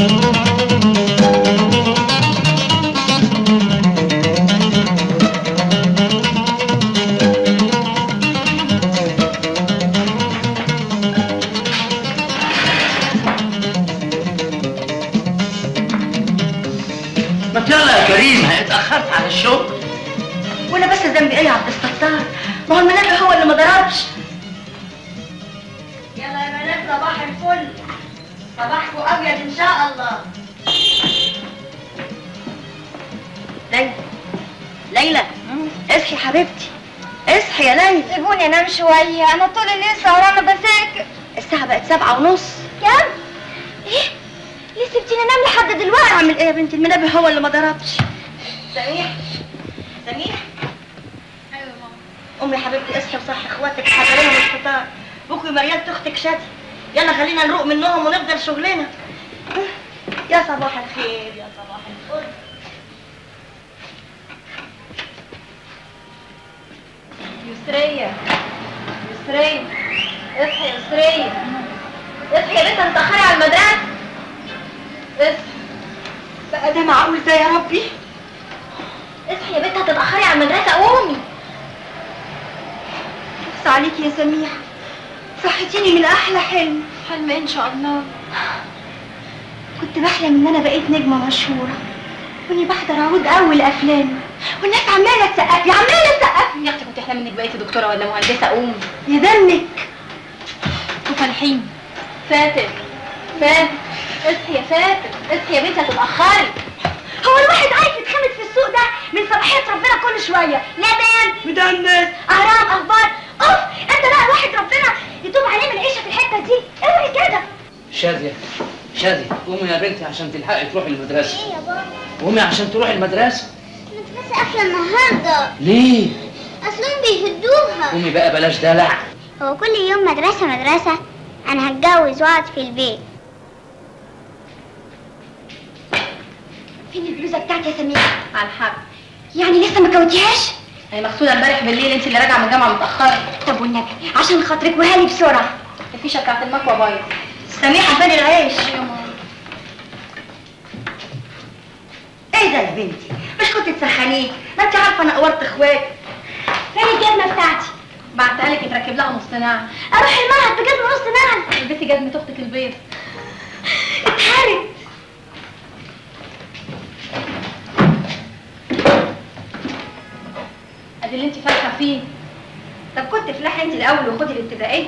ما يلا يا كريم اتأخرت على الشغل وانا بس ذنبي ايه يا عبد الستار ما هو المنبه هو اللي ما ضربش يلا يا بنات صباح الفل صباحكم ابيض ان شاء الله ليلى ليلى اصحي حبيبتي اصحي يا ليلى سيبوني انام شويه انا طول الليل سهرانه بذاكر الساعة بقت سبعة ونص كام ايه ليه سبتيني انام لحد دلوقتي اعمل ايه يا بنتي المنبه هو اللي ما ضربش سميح سميح ايوه يا ماما امي حبيبتي اصحي وصحي اخواتك حضري لهم الفطار بكره مريال اختك شادي يلا خلينا نروق منهم ونفضل شغلنا يا صباح الخير يا صباح الفل يسرية يسرية اصحي يا يسرية اصحي يا بنت متأخرة على المدرسة اصحي بقى ده معقول ده يا ربي اصحي يا بنت هتتأخري على المدرسة قومي بس عليكي يا سميح صحتيني من احلى حلم حلم ان شاء الله كنت بحلم ان انا بقيت نجمه مشهوره واني بحضر عروض اول افلامي والناس عماله تسقف لي عماله تسقف يا اختي كنت احلم انك بقيتي دكتورة ولا مهندسة قومي يا دمك وفالحين فاتن فاتن اصحي يا فاتن اصحي يا بنتي هتتأخري هو الواحد عايز يتخمد في السوق ده من صباحية ربنا كل شوية لبن مدنس أهرام أخبار أوف أنت بقى واحد ربنا يتوب عليه من العيشة في الحتة دي اوعي كده شادية شادية قومي يا بنتي عشان تلحقي تروحي المدرسة يا بابا قومي عشان تروحي المدرسة المدرسة قافلة النهاردة ليه؟ أصلهم بيهدوها قومي بقى بلاش دلع هو كل يوم مدرسة مدرسة أنا هتجوز وأقعد في البيت فين البلوزة بتاعتي يا سمير على الحق يعني لسه ما كوتيهاش هي مغسولة امبارح بالليل انت اللي راجعة من الجامعة متأخرة طب والنبي عشان خاطرك وهالي بسرعة الفيشة بتاعت المكوى بايظ سميحة فين العيش يا ماما ايه ده يا بنتي مش كنت تسخنيه ما انت عارفة انا قورت اخواتي فين الجزمة بتاعتي بعتها لك يتركب لها نص ناعم اروح المعهد بجزمة نص نعم البسي جزمة اختك البيض اتهرت ادي اللي انت فاتحة فيه طب كنت فلاحة انت الاول وخدي الابتدائية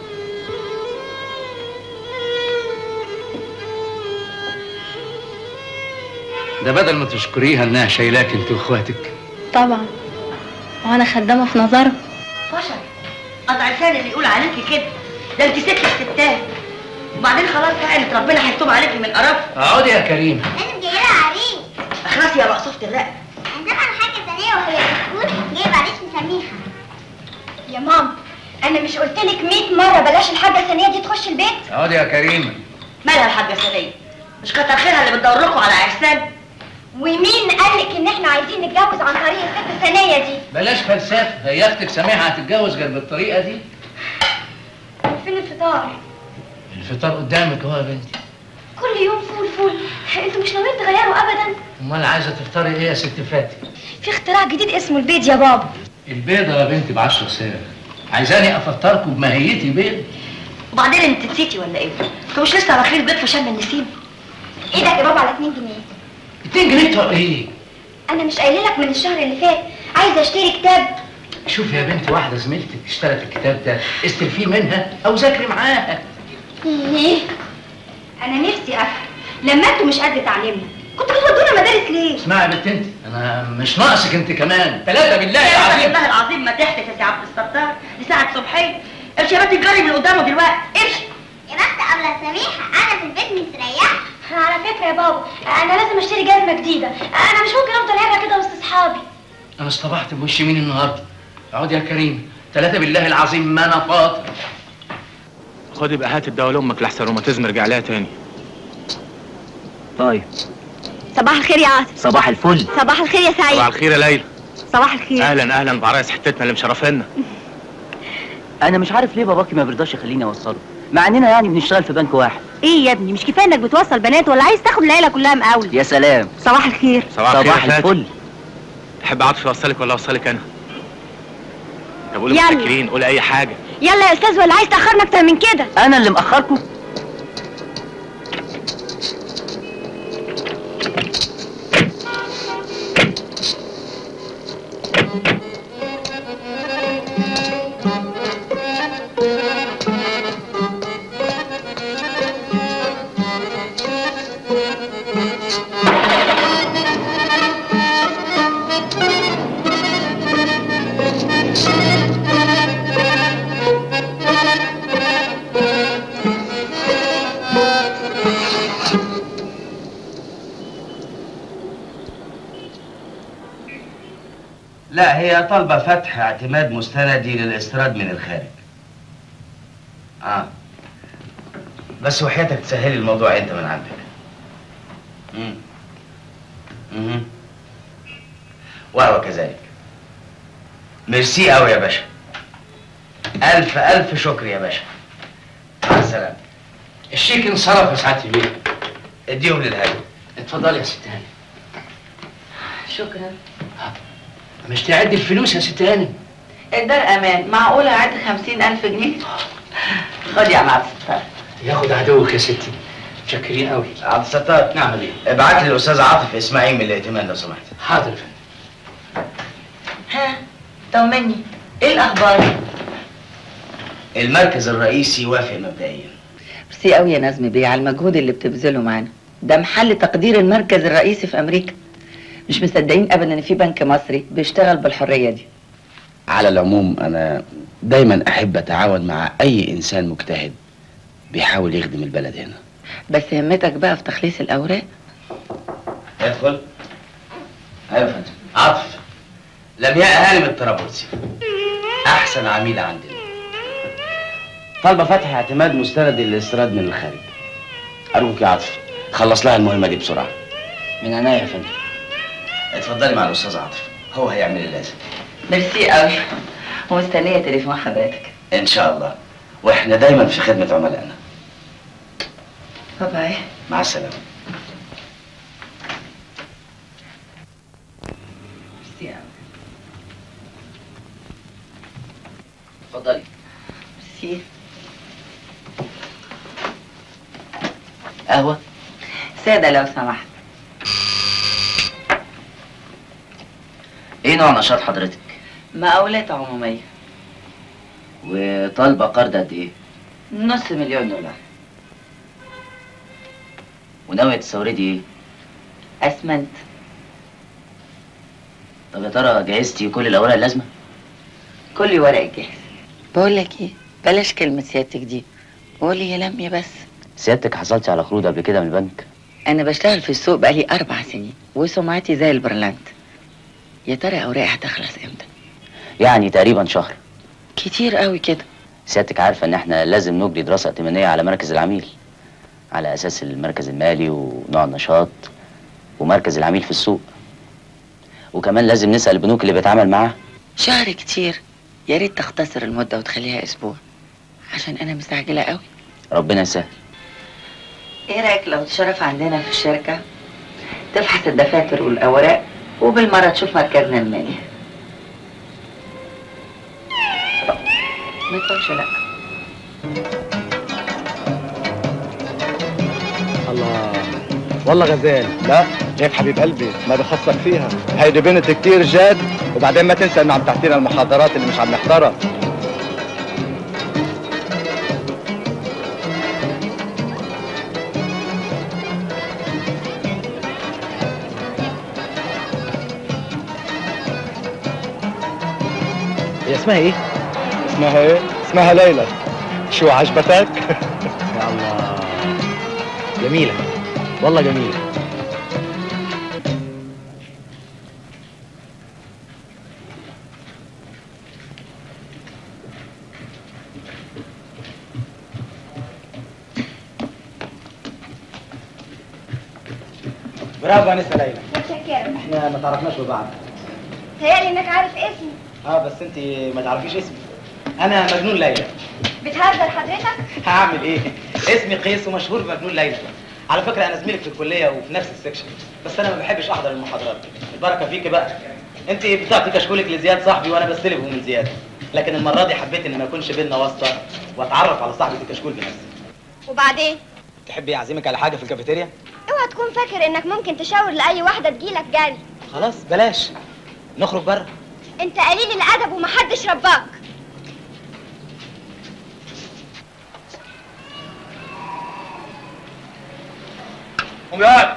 ده بدل ما تشكريها انها شايلاك انت واخواتك طبعا وانا خدامة في نظرها فشل قطع لسان اللي يقول عليكي كده ده انت ست الستات وبعدين خلاص كانت ربنا هيتوب عليكي من قرف اقعدي يا كريم لازم جاي لها عريس اخلصي يا مقصوفة الرقبة عندنا حاجة ثانية وهي بتقول جايب عريس مسميها يا ماما انا مش قلت لك 100 مره بلاش الحاجه الثانيه دي تخش البيت اقعدي يا كريم مالها الحاجه الثانيه مش كتر خيرها اللي بتدور لكم على عرسان ومين قال لك ان احنا عايزين نتجوز عن طريق الست الثانيه دي بلاش فلسفه هي اختك سميحه هتتجوز غير بالطريقه دي فين الفطار الفطار قدامك اهو يا بنتي كل يوم فول فول انتوا مش ناويين تغيروا ابدا امال عايزه تفطري ايه يا ست فاتن في اختراع جديد اسمه البيض يا بابا البيضه يا بنتي ب 10 ساعة عايزاني افطركم بماهيتي بيض وبعدين انت نسيتي ولا ايه انتوا مش لسه واكلين البيض في شم النسيم ايه ده يا بابا على 2 جنيه 2 جنيه بتوع ايه انا مش قايله لك من الشهر اللي فات عايزه اشتري كتاب شوفي يا بنتي واحده زميلتك اشترت الكتاب ده استلفيه منها او ذاكري معاها ايه انا نفسي افهم لما انتوا مش قد تعليمنا كنتوا بتودونا مدارس ليه اسمعي يا بنت انت انا مش ناقصك انت كمان ثلاثه بالله يا العظيم الله العظيم ما تحتك يا سي عبد الستار دي ساعة صبحية امشي يا بنت الجري من قدامه دلوقتي امشي يا بنت قبل سميحة أنا في البيت مستريحة على فكرة يا بابا أنا لازم أشتري جزمة جديدة أنا مش ممكن أفضل قاعدة كده وسط أصحابي انا اصطبحت بوش مين النهارده اقعد يا كريم ثلاثه بالله العظيم ما انا فاطر خدي بقى هات الدواء لامك لحسن الروماتيزم رجع لها تاني طيب صباح الخير يا عاطف صباح الفل صباح الخير يا صباح سعيد الخير يا ليلى صباح الخير اهلا اهلا بعرايس حتتنا اللي مشرفينا انا مش عارف ليه باباكي ما بيرضاش يخليني اوصله مع اننا يعني بنشتغل في بنك واحد ايه يا ابني مش كفايه انك بتوصل بنات ولا عايز تاخد العيله كلها مقاول يا سلام صباح الخير صباح الخير صباح يا فاتن. الفل تحب عاطف اوصلك ولا اوصلك انا طب قولوا يلا. متشكرين قول اي حاجه يلا يا استاذ ولا عايز تاخرنا اكتر من كده انا اللي مأخركم لا هي طالبة فتح اعتماد مستندي للاستيراد من الخارج اه بس وحياتك تسهلي الموضوع انت من عندك امم امم وهو كذلك ميرسي قوي يا باشا الف الف شكر يا باشا مع السلامة الشيك انصرف يا سعاده البيه اديهم للهادي اتفضلي يا ست هاني شكرا مش تعدي الفلوس يا ست هاني الدار امان معقولة عد خمسين الف جنيه خد يا معبد ياخد عدوك يا ستي متشكرين قوي عبد الستار نعم ليه ابعت لي الاستاذ عاطف اسماعيل من الائتمان لو سمحت حاضر يا فندم ها طمني ايه الاخبار المركز الرئيسي وافق مبدئيا ميرسي قوي يا نزمي بيه على المجهود اللي بتبذله معانا ده محل تقدير المركز الرئيسي في امريكا مش مصدقين ابدا ان في بنك مصري بيشتغل بالحريه دي على العموم انا دايما احب اتعاون مع اي انسان مجتهد بيحاول يخدم البلد هنا بس همتك بقى في تخليص الاوراق ادخل ايوه يا فندم عاطف لمياء هانم الطرابلسي احسن عميل عندنا طالبه فتح اعتماد مستند للاستيراد من الخارج ارجوك يا عاطف خلص لها المهمه دي بسرعه من عينيا يا فندم اتفضلي مع الاستاذ عاطف هو هيعمل اللازم ميرسي قوي ومستنيه تليفون حضرتك ان شاء الله واحنا دايما في خدمه عملائنا باي مع السلامه ميرسي قوي اتفضلي ميرسي قهوه ساده لو سمحت ايه نوع نشاط حضرتك مقاولات عموميه وطالبه قرض قد ايه نص مليون دولار وناويه تستوردي ايه اسمنت طب يا ترى جهزتي كل الاوراق اللازمه كل ورق جاهز بقول لك ايه بلاش كلمه سيادتك دي قولي يا لميا بس سيادتك حصلتي على قروض قبل كده من البنك انا بشتغل في السوق بقالي اربع سنين وسمعتي زي البرلنت يا ترى اوراقي هتخلص امتى يعني تقريبا شهر كتير قوي كده سيادتك عارفه ان احنا لازم نجري دراسه ائتمانيه على مركز العميل على اساس المركز المالي ونوع النشاط ومركز العميل في السوق وكمان لازم نسال البنوك اللي بيتعامل معاها شهر كتير يا ريت تختصر المده وتخليها اسبوع عشان انا مستعجله قوي ربنا يسهل ايه رايك لو تشرف عندنا في الشركه تفحص الدفاتر والاوراق وبالمره تشوف مركزنا المالي ما تقولش لا الله والله غزال لا جايب حبيب قلبي ما بخصك فيها هيدي بنت كتير جاد وبعدين ما تنسى انه عم تعطينا المحاضرات اللي مش عم نحضرها هي اسمها ايه؟ اسمها ايه؟ اسمها ليلى شو عجبتك؟ يا الله جميلة والله جميلة برافو انسه ليلى متشكرة احنا ما تعرفناش ببعض تهيألي انك عارف اسمي اه بس انت ما تعرفيش اسمي انا مجنون ليلى بتهزر حضرتك؟ هعمل ايه؟ اسمي قيس ومشهور بمجنون ليلى على فكره انا زميلك في الكليه وفي نفس السكشن بس انا ما بحبش احضر المحاضرات البركه فيك بقى انت بتعطي كشكولك لزياد صاحبي وانا بستلفه من زياد لكن المره دي حبيت ان ما يكونش بينا واسطه واتعرف على صاحبه الكشكول بنفسي وبعدين تحبي اعزمك على حاجه في الكافيتيريا اوعى تكون فاكر انك ممكن تشاور لاي واحده تجيلك جري خلاص بلاش نخرج بره انت قليل الادب ومحدش رباك قوم يا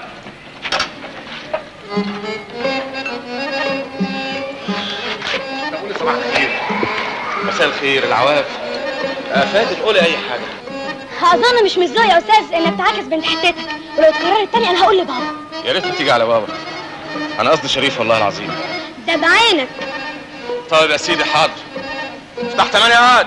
قولي صباح الخير مساء الخير العواف آه، فادي قولي اي حاجه اظن مش مش يا استاذ انك تعاكس بنت حتتك ولو اتكررت تاني انا هقول لبابا يا ريت تيجي على بابا انا قصدي شريف والله العظيم ده بعينك طيب يا سيدي حاضر افتح تمانية عاد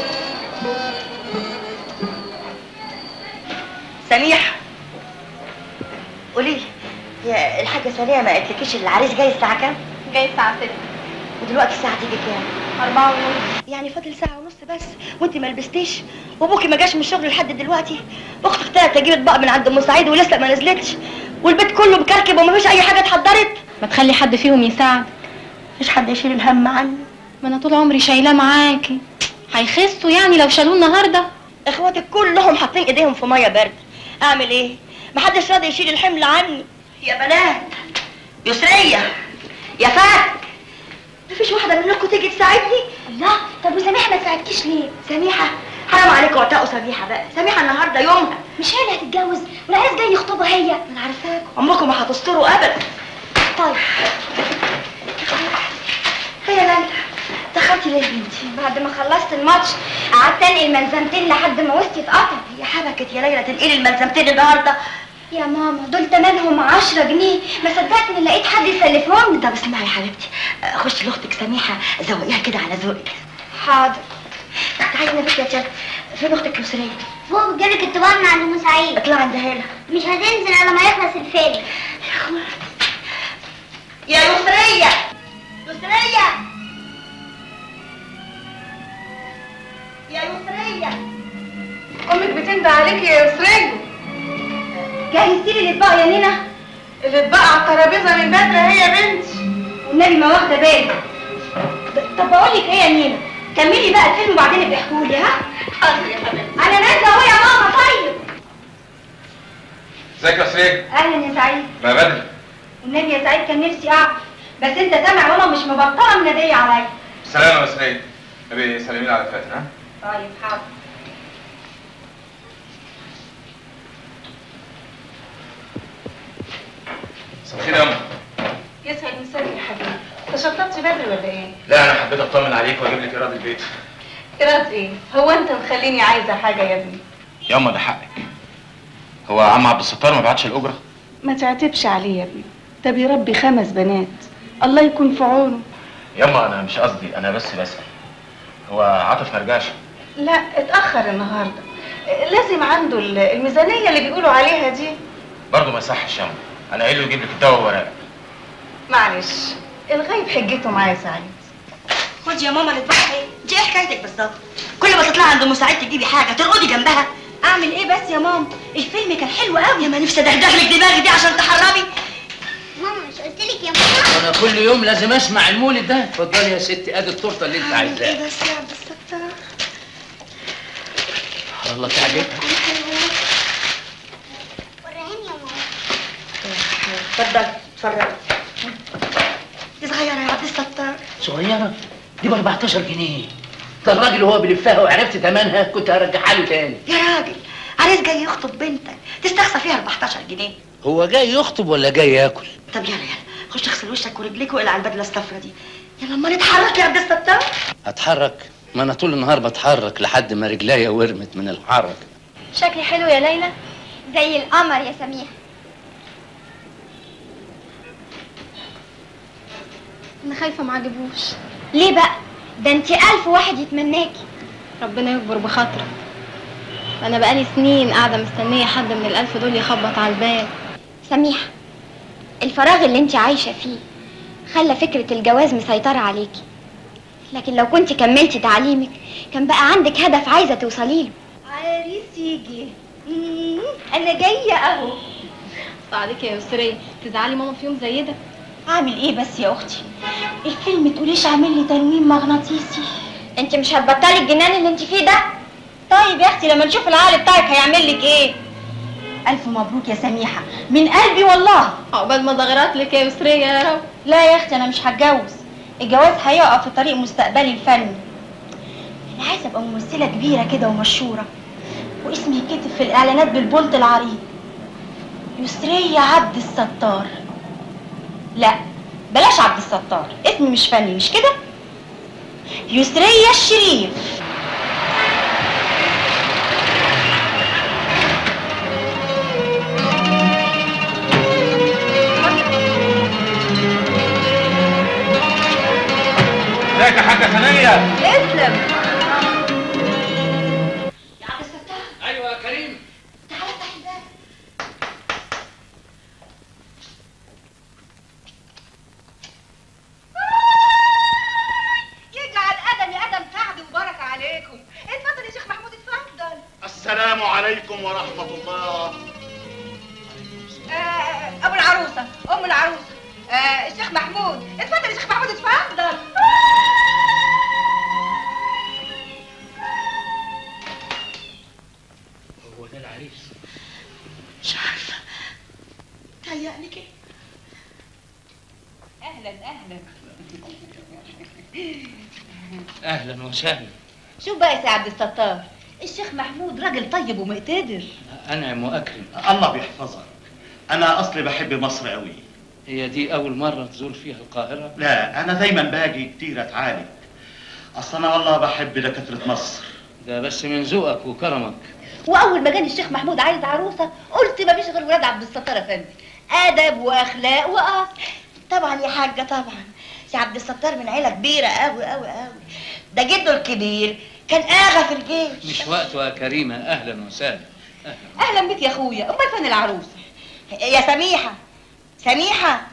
سميح قولي لي هي الحاجة سريعة ما قالتلكيش العريس جاي الساعة كام؟ جاي الساعه 6 ودلوقتي الساعة تيجي كام؟ أربعة ونص يعني فاضل ساعة ونص بس وانت ما لبستيش وابوكي ما جاش من الشغل لحد دلوقتي اختك طلعت تجيب اطباق من عند ام سعيد ولسه ما نزلتش والبيت كله مكركب وما فيش اي حاجة اتحضرت ما تخلي حد فيهم يساعد مفيش حد يشيل الهم عني ما انا طول عمري شايلاه معاكي هيخسوا يعني لو شالوه النهارده اخواتك كلهم حاطين ايديهم في ميه برد اعمل ايه محدش راضي يشيل الحمل عني يا بنات يسرية يا فات مفيش واحدة منكم تيجي تساعدني الله طب وسميحه ما ساعدكيش ليه سميحة حرام عليكم وتقوا سميحة بقى سميحة النهاردة يومها مش هي اللي هتتجوز والعريس جاي يخطبها هي انا عارفاكم عمركم ما هتستروا ابدا طيب هي ليلى دخلتي ليه بنتي بعد ما خلصت الماتش قعدت انقل ملزمتين لحد ما وسطي اتقطع يا حبكت يا ليلى تنقلي الملزمتين النهارده يا ماما دول تمنهم 10 جنيه ما صدقت ان لقيت حد يسلفهم لي طب اسمعي يا حبيبتي آه، خشي لاختك سميحة زوقيها كده على ذوقك حاضر تعالي يا بنتي يا جد فين اختك يسرية فوق جالك الطباع من عند ام سعيد اطلعي عندها لها مش هتنزل الا ما يخلص الفيلم يا يسرية يسرية يا يسرية امك بتندى عليكي يا يسرية جهزتي لي الاطباق يا نينا الاطباق على الترابيزه من بدري هي يا بنتي والنبي ما واخده بالي طب بقول لك ايه يا نينا كملي بقى الفيلم وبعدين ابقي احكوا لي ها حاضر يا حبيبتي انا نازله اهو يا ماما طيب ازيك يا سريج اهلا يا سعيد ما بدري والنبي يا سعيد كان نفسي اعرف بس انت سامع ماما مش مبطله مناديه عليا سلام يا سريج ابي سلمي على فاتن ها طيب حاضر مساء الخير يا امي يسعد مساك يا حبيبي تشطبتي بدري ولا ايه؟ لا انا حبيت اطمن عليك واجيب لك ايراد البيت ايراد ايه؟ هو انت مخليني عايزه حاجه يا ابني ياما ده حقك هو عم عبد الستار ما بعتش الاجره ما تعتبش عليه يا ابني ده بيربي خمس بنات الله يكون في عونه ياما انا مش قصدي انا بس بسال هو عاطف مرجعش لا اتاخر النهارده لازم عنده ال- الميزانيه اللي بيقولوا عليها دي برضه ما يصحش ياما انا قايل له يجيب لك الدواء وورق معلش الغيب حجته معايا سعيد خدي يا ماما الاطباق اهي دي ايه حكايتك بالظبط كل ما تطلعي عند ام سعيد تجيبي حاجة ترقدي جنبها اعمل ايه بس يا ماما الفيلم كان حلو قوي يا ما نفسي ادغدغ لك دماغي دي عشان تحرمي ماما مش قلت لك يا ماما انا كل يوم لازم اسمع المولد ده اتفضلي يا ستي ادي التورته اللي انت ايه عايزاها بس يا عبد الستار الله تعجبك وريهاني يا ماما اتفضل اتفرج دي صغيرة يا عبد الستار صغيره دي ب 14 جنيه ده الراجل وهو بيلفها وعرفت ثمنها كنت هرجعها له تاني يا راجل عريس جاي يخطب بنتك تستخسى فيها 14 جنيه هو جاي يخطب ولا جاي ياكل طب يلا يلا خش اغسل وشك ورجليك واقلع البدله الصفرا دي يلا اما نتحرك يا عبد الستار اتحرك ما انا طول النهار بتحرك لحد ما رجليا ورمت من الحركه شكلي حلو يا ليلى زي القمر يا سميح انا خايفه ما عجبوش ليه بقى ده انت الف واحد يتمناكي ربنا يكبر بخاطرك انا بقالي سنين قاعده مستنيه حد من الالف دول يخبط على الباب سميحه الفراغ اللي انت عايشه فيه خلى فكره الجواز مسيطره عليكي لكن لو كنت كملتي تعليمك كان بقى عندك هدف عايزه توصلي له عريس يجي انا جايه اهو بعدك يا يسرية تزعلي ماما في يوم زي ده اعمل ايه بس يا اختي الفيلم تقوليش عامل لي تنويم مغناطيسي انت مش هتبطلي الجنان اللي انت فيه ده طيب يا اختي لما نشوف العقل بتاعك هيعمل لك ايه الف مبروك يا سميحه من قلبي والله عقبال ما ضغرت لك يا يسرية يا رب لا يا اختي انا مش هتجوز الجواز هيقف في طريق مستقبلي الفني انا عايزه ابقى ممثله كبيره كده ومشهوره واسمي يتكتب في الاعلانات بالبولت العريض يسرية عبد الستار لا بلاش عبد الستار اسمي مش فني مش كده يسرية الشريف ازيك يا حاجه ثانيه اسلم ايوه يا كريم يجعل ادم يا ادم سعد وبركه عليكم اتفضل يا شيخ محمود اتفضل السلام عليكم ورحمة الله آه ابو العروسه ام العروسه آه الشيخ محمود اتفضل يا شيخ محمود اتفضل هو ده العريس مش عارفه تهيألي كده اهلا اهلا اهلا وسهلا شوف بقى يا سي عبد الستار الشيخ محمود راجل طيب ومقتدر انعم واكرم الله بيحفظك أنا أصلي بحب مصر قوي هي دي اول مره تزور فيها القاهره لا أنا دايما باجي كتير أتعالج أصل أنا والله بحب دكاترة مصر ده بس من ذوقك وكرمك واول ما جاني الشيخ محمود عايز عروسه قلت مفيش غير ولاد عبد الستار افندي ادب واخلاق واصل طبعا يا حاجه طبعا سي عبد الستار من عيله كبيره قوي قوي قوي ده جده الكبير كان اغا في الجيش مش وقته يا كريمه اهلا وسهلا اهلا بك يا اخويا امال فين العروسه يا سميحه سميحه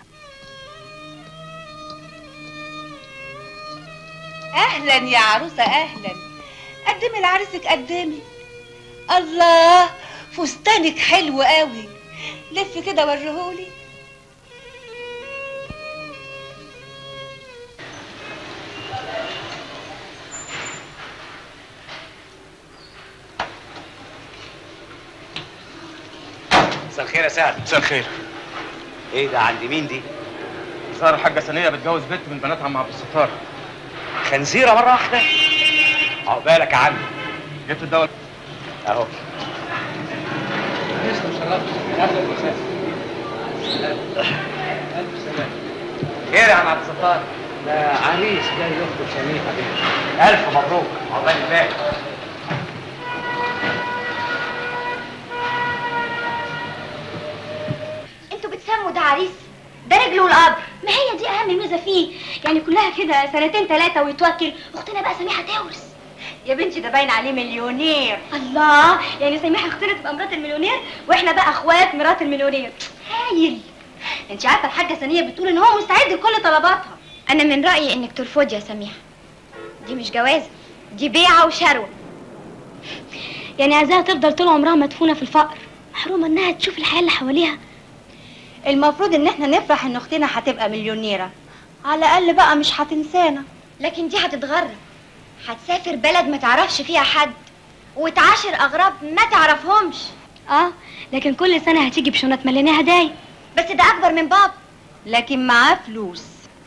اهلا يا عروسه اهلا قدمي لعريسك قدمي الله فستانك حلو قوي لف كده وريهولي مساء الخير يا سعد مساء الخير ايه ده عند مين دي؟ صار الحاجه ثانيه بتجوز بنت من بنات عم عبد الستار خنزيره مره واحده عقبالك يا عم جبت الدواء اهو خير يا عم عبد الستار ده عريس جاي يخطب سميحه بيه الف مبروك عقبال الباقي انتوا بتسموا ده عريس ده رجله القبر ما هي دي اهم ميزه فيه يعني كلها كده سنتين ثلاثه ويتوكل اختنا بقى سميحه تورث يا بنتي ده باين عليه مليونير الله يعني سميحه اختنا تبقى مرات المليونير واحنا بقى اخوات مرات المليونير هايل انت عارفه الحاجه ثانيه بتقول ان هو مستعد لكل طلباتها انا من رايي انك ترفضي يا سميحه دي مش جوازه دي بيعه وشروه يعني عايزاها تفضل طول عمرها مدفونه في الفقر محرومه انها تشوف الحياه اللي حواليها المفروض ان احنا نفرح ان اختنا هتبقى مليونيره على الاقل بقى مش هتنسانا لكن دي هتتغرب هتسافر بلد ما تعرفش فيها حد وتعاشر اغراب ما تعرفهمش اه لكن كل سنه هتيجي بشنط مليانه هدايا بس ده اكبر من بابا لكن معاه فلوس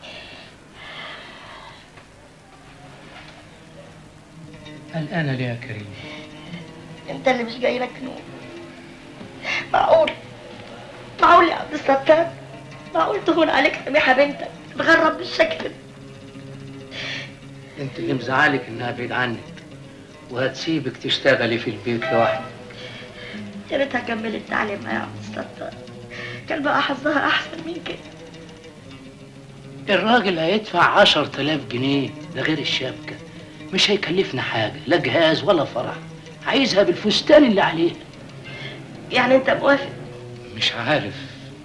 قلقانه ليه يا كريم انت اللي مش جاي لك نوم معقول معقول يا عبد الستار معقول تهون عليك سميحه بنتك تغرب بالشكل ده انت اللي مزعلك انها بعيد عنك وهتسيبك تشتغلي في البيت لوحدك يا ريتها كملت تعليمها يا عبد الستار كان بقى حظها احسن من كده الراجل هيدفع عشر تلاف جنيه ده غير الشبكة مش هيكلفنا حاجة لا جهاز ولا فرح عايزها بالفستان اللي عليها يعني انت موافق مش عارف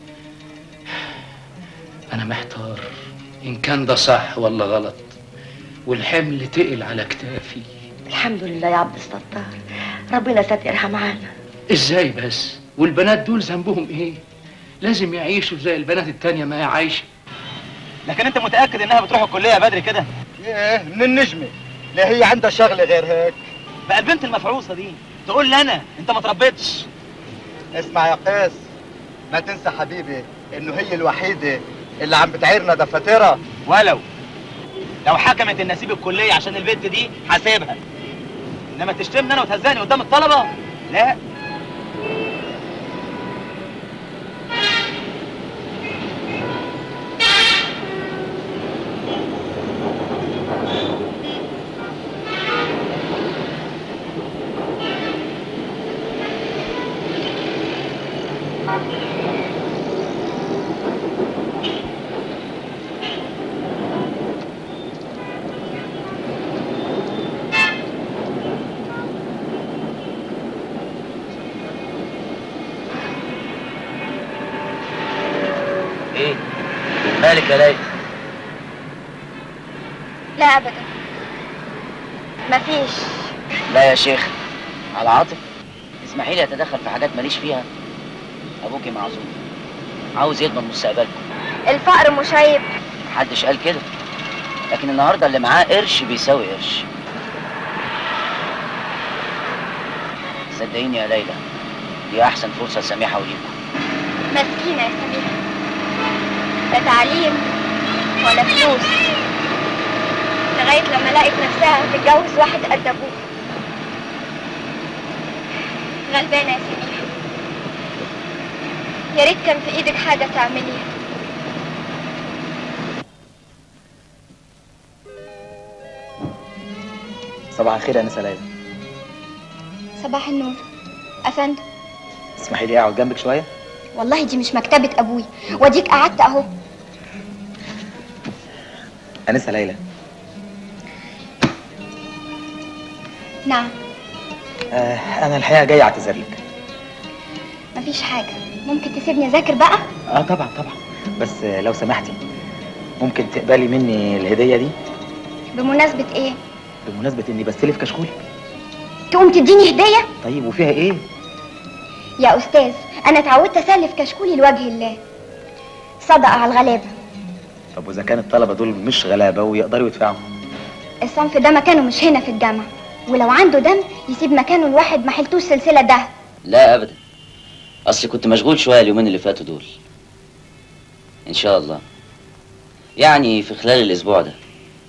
أنا محتار إن كان ده صح ولا غلط والحمل تقل على كتافي الحمد لله يا عبد الستار ربنا سترها معانا ازاي بس والبنات دول ذنبهم ايه لازم يعيشوا زي البنات التانية ما هي عايشة لكن انت متاكد انها بتروح الكليه بدري كده ايه من النجمه لا هي عندها شغله غير هيك بقى البنت المفعوصه دي تقول لي انا انت ما تربيتش اسمع يا قيس ما تنسى حبيبي انه هي الوحيده اللي عم بتعيرنا دفاتره ولو لو حكمت ان اسيب الكليه عشان البنت دي هسيبها انما تشتمني انا وتهزقني قدام الطلبه لا ايه مالك يا ليلى لا ابدا مفيش لا يا شيخ على عاطف اسمحي لي اتدخل في حاجات ماليش فيها ابوكي معذور عاوز يضمن مستقبلكم الفقر مش عيب محدش قال كده لكن النهارده اللي معاه قرش بيساوي قرش صدقيني يا ليلى دي احسن فرصه سميحه وليكم مسكينة يا سميرة لا تعليم ولا فلوس لغاية لما لقيت نفسها هتتجوز واحد قد أبوه غلبانة يا سميرة يا ريت كان في إيدك حاجة تعمليها صباح الخير يا انسه ليلى صباح النور أفندم اسمحي لي اقعد جنبك شويه والله دي مش مكتبة أبوي وأديك قعدت أهو انسه ليلى نعم آه انا الحقيقه جاي اعتذر لك مفيش حاجة ممكن تسيبني أذاكر بقى اه طبعا طبعا بس آه لو سمحتي ممكن تقبلي مني الهديه دي بمناسبة إيه بمناسبه اني بستلف كشكول تقوم تديني هدية طيب وفيها ايه يا أستاذ أنا اتعودت أسلف كشكولي لوجه الله صدقة على الغلابة طب واذا كان الطلبه دول مش غلابه ويقدروا يدفعوا الصنف ده مكانه مش هنا في الجامعة ولو عنده دم يسيب مكانه الواحد ما حلتوش سلسلة ده لا ابدا اصلي كنت مشغول شويه اليومين اللي فاتوا دول ان شاء الله يعني في خلال الاسبوع ده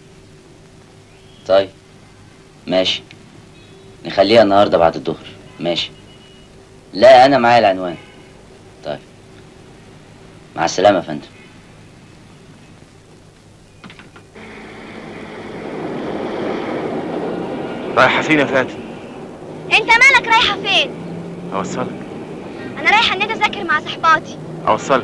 طيب ماشي نخليها النهارده بعد الظهر ماشي لا انا معايا العنوان طيب مع السلامه يا فندم رايحة فين يا فاتن؟ أنت مالك رايحة فين؟ أوصلك أنا رايحة النادي أذاكر مع صحباتي أوصلك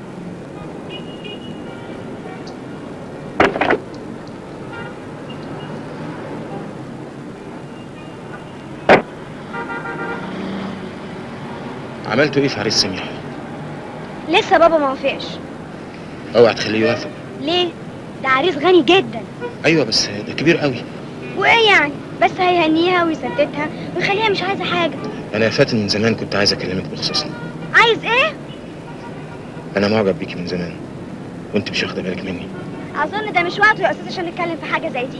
عملتوا ايه في عريس سميح؟ لسه بابا ما وافقش اوعى تخليه يوافق ليه؟ ده عريس غني جدا ايوه بس ده كبير قوي وإيه يعني؟ بس هيهنيها ويسددها ويخليها مش عايزة حاجة انا يا فاتن من زمان كنت عايز اكلمك بخصوصنا عايز إيه؟ انا معجب بيكي من زمان وانت مش واخده بالك مني أظن ده مش وقته يا أستاذ عشان نتكلم في حاجة زي دي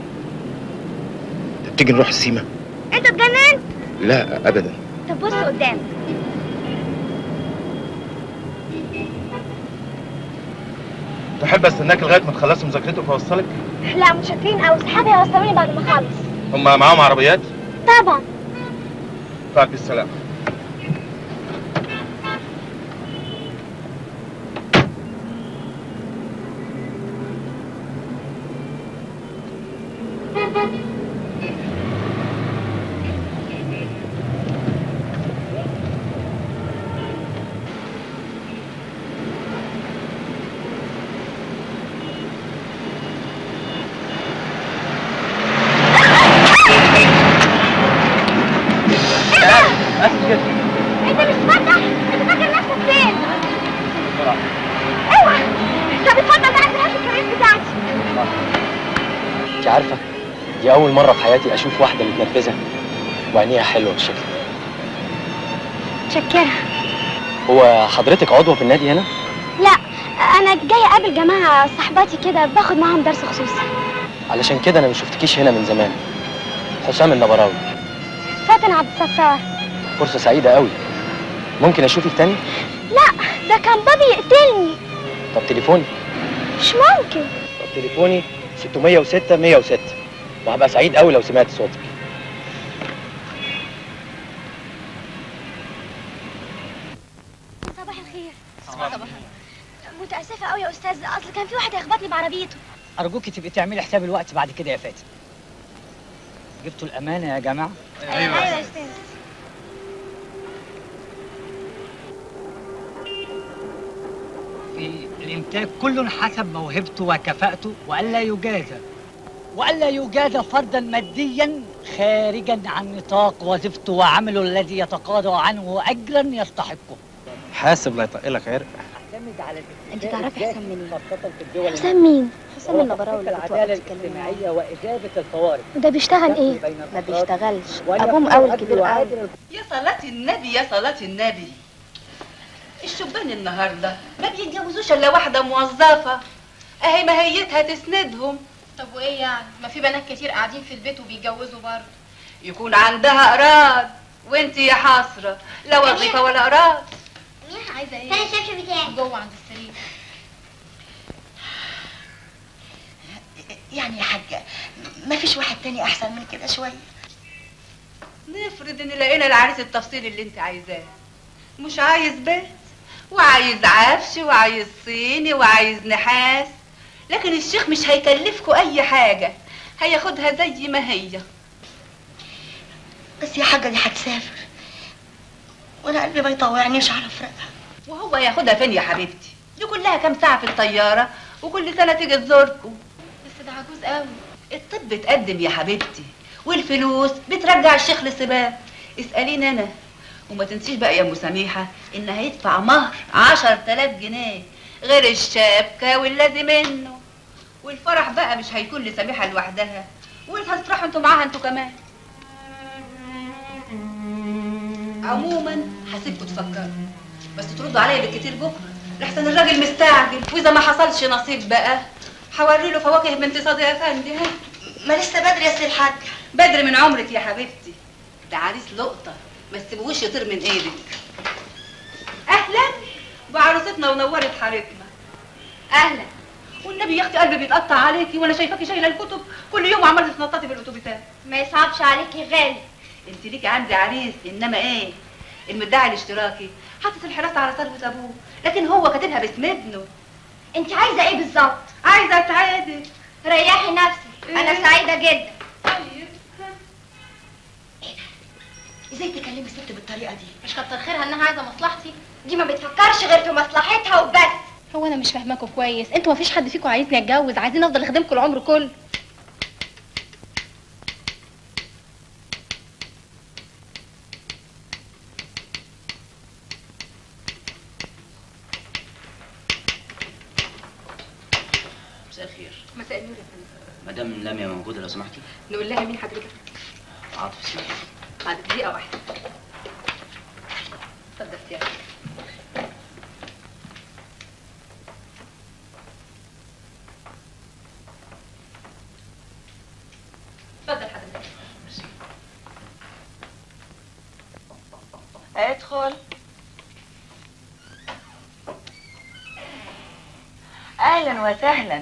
طب تيجي نروح السيما أنت اتجننت؟ لا ابدا طب بص قدامك تحب استناك لغايه ما تخلصوا مذاكرتك واوصلك لا متشكرين أوي صحابي هيوصلوني بعد ما أخلص هم معاهم عربيات طبعا طيب بالسلامه أنت مش فتح أنت فاكر نفسك فين؟ اوعى طب اتفضل بقى انت هات الكريم بتاعتي انت عارفه دي اول مره في حياتي اشوف واحده متنرفزه وعينيها حلوه بالشكل ده متشكرة هو حضرتك عضوة في النادي هنا؟ لا أنا جاية أقابل جماعة صحباتي كده باخد معاهم درس خصوصي علشان كده أنا ما شفتكيش هنا من زمان حسام النبراوي فاتن عبد الستار فرصة سعيدة قوي ممكن أشوفك تاني؟ لا ده كان بابي يقتلني طب تليفوني مش ممكن طب تليفوني 606 106 وهبقى سعيد قوي لو سمعت صوتك صباح الخير صباح متأسفة قوي يا أستاذ أصل كان في واحد هيخبطني بعربيته أرجوكي تبقي تعملي حساب الوقت بعد كده يا فاتن جبتوا الأمانة يا جماعة؟ أيوة يا أستاذ في الإنتاج كل حسب موهبته وكفاءته وألا يجازى وألا يجازى فردا ماديا خارجا عن نطاق وظيفته وعمله الذي يتقاضى عنه أجرا يستحقه حاسب لا يطقلك عرق اعتمد على أنت تعرفي حسام منين؟ خاصة في الدول حسام مين؟ حسام النبراوي العدالة الاجتماعية وإجابة الطوارئ ده بيشتغل إيه؟ ما بيشتغلش أبوه مقاول كبير قوي يا صلاة النبي يا صلاة النبي الشبان النهارده ما بيتجوزوش الا واحده موظفه اهي ماهيتها تسندهم طب وايه يعني ما في بنات كتير قاعدين في البيت وبيتجوزوا برضه يكون عندها اراض وانت يا حسره لا وظيفه ولا اراض عايزه ايه فين الشبشب بتاعي؟ جوه عند السرير يعني يا حاجه ما فيش واحد تاني احسن من كده شويه نفرض ان لقينا العريس التفصيلي اللي انت عايزاه مش عايز بيت وعايز عفش وعايز صيني وعايز نحاس لكن الشيخ مش هيكلفكوا اي حاجه هياخدها زي ما هي بس يا حاجه دي هتسافر وانا قلبي ما يطوعنيش على فراقها وهو ياخدها فين يا حبيبتي دي كلها كام ساعه في الطياره وكل سنه تيجي تزوركم بس ده عجوز قوي الطب اتقدم يا حبيبتي والفلوس بترجع الشيخ للسباب اسأليني انا وما تنسيش بقى يا ام سميحه ان هيدفع مهر عشر تلاف جنيه غير الشبكه والذي منه والفرح بقى مش هيكون لسميحه لوحدها وانت هتفرحوا انتوا معاها انتوا كمان عموما هسيبكم تفكروا بس تردوا عليا بالكتير بكره لحسن الراجل مستعجل واذا ما حصلش نصيب بقى هوري له فواكه بنت صادق يا فندي ها ما لسه بدري يا سي الحاج بدري من عمرك يا حبيبتي ده عريس لقطه ما تسيبوهوش يطير من ايدك اهلا بعروستنا ونورت حارتنا اهلا والنبي يا اختي قلبي بيتقطع عليكي وانا شايفاكي شايله الكتب كل يوم عماله تتنططي بالاتوبيسات ما يصعبش عليكي غالي انت ليكي عندي عريس انما ايه المدعي الاشتراكي حاطط الحراسه على ثروه ابوه لكن هو كاتبها باسم ابنه انت عايزه ايه بالظبط عايزه اتعادل ريحي نفسك انا إيه؟ سعيده جدا ازاي تكلمي الست بالطريقه دي مش كتر خيرها انها عايزه مصلحتي دي ما بتفكرش غير في مصلحتها وبس هو انا مش فاهماكوا كويس انتوا مفيش حد فيكم عايزني اتجوز عايزين افضل اخدمكم العمر كله مساء الخير مساء النور يا فندم مدام لميا موجودة لو سمحتي نقول لها مين حضرتك عاطف سيدي بعد دقيقه واحده اتفضل يا اتفضل حضرتك ادخل اهلا وسهلا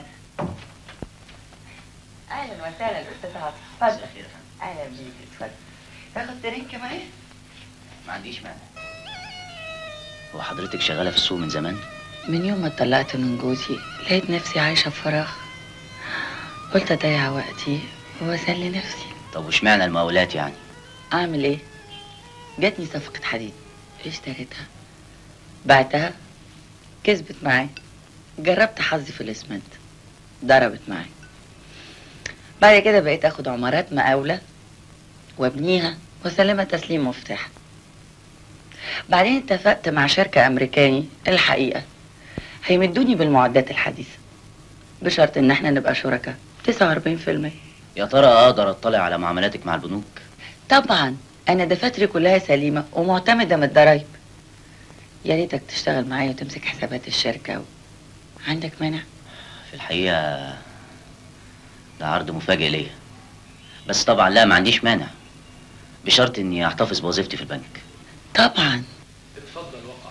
اهلا وسهلا استاذ عاطف اتفضل اهلا بيك اتفضل تاخد درينك معايا ما عنديش مانع هو حضرتك شغالة في السوق من زمان؟ من يوم ما اتطلقت من جوزي لقيت نفسي عايشة في فراغ قلت أضيع وقتي وأسلي نفسي طب واشمعنى المقاولات يعني؟ أعمل إيه؟ جاتني صفقة حديد اشتريتها بعتها كسبت معايا جربت حظي في الإسمنت ضربت معايا بعد كده بقيت اخد عمارات مقاولة وابنيها واسلمها تسليم مفتاح بعدين اتفقت مع شركة أمريكاني الحقيقة هيمدوني بالمعدات الحديثة بشرط إن احنا نبقى شركاء 49% يا ترى اقدر اطلع على معاملاتك مع البنوك؟ طبعا أنا دفاتري كلها سليمة ومعتمدة من الضرايب يا ريتك تشتغل معايا وتمسك حسابات الشركة و... عندك مانع؟ في الحقيقة ده عرض مفاجئ ليا بس طبعا لا ما عنديش مانع بشرط اني احتفظ بوظيفتي في البنك طبعا اتفضل وقع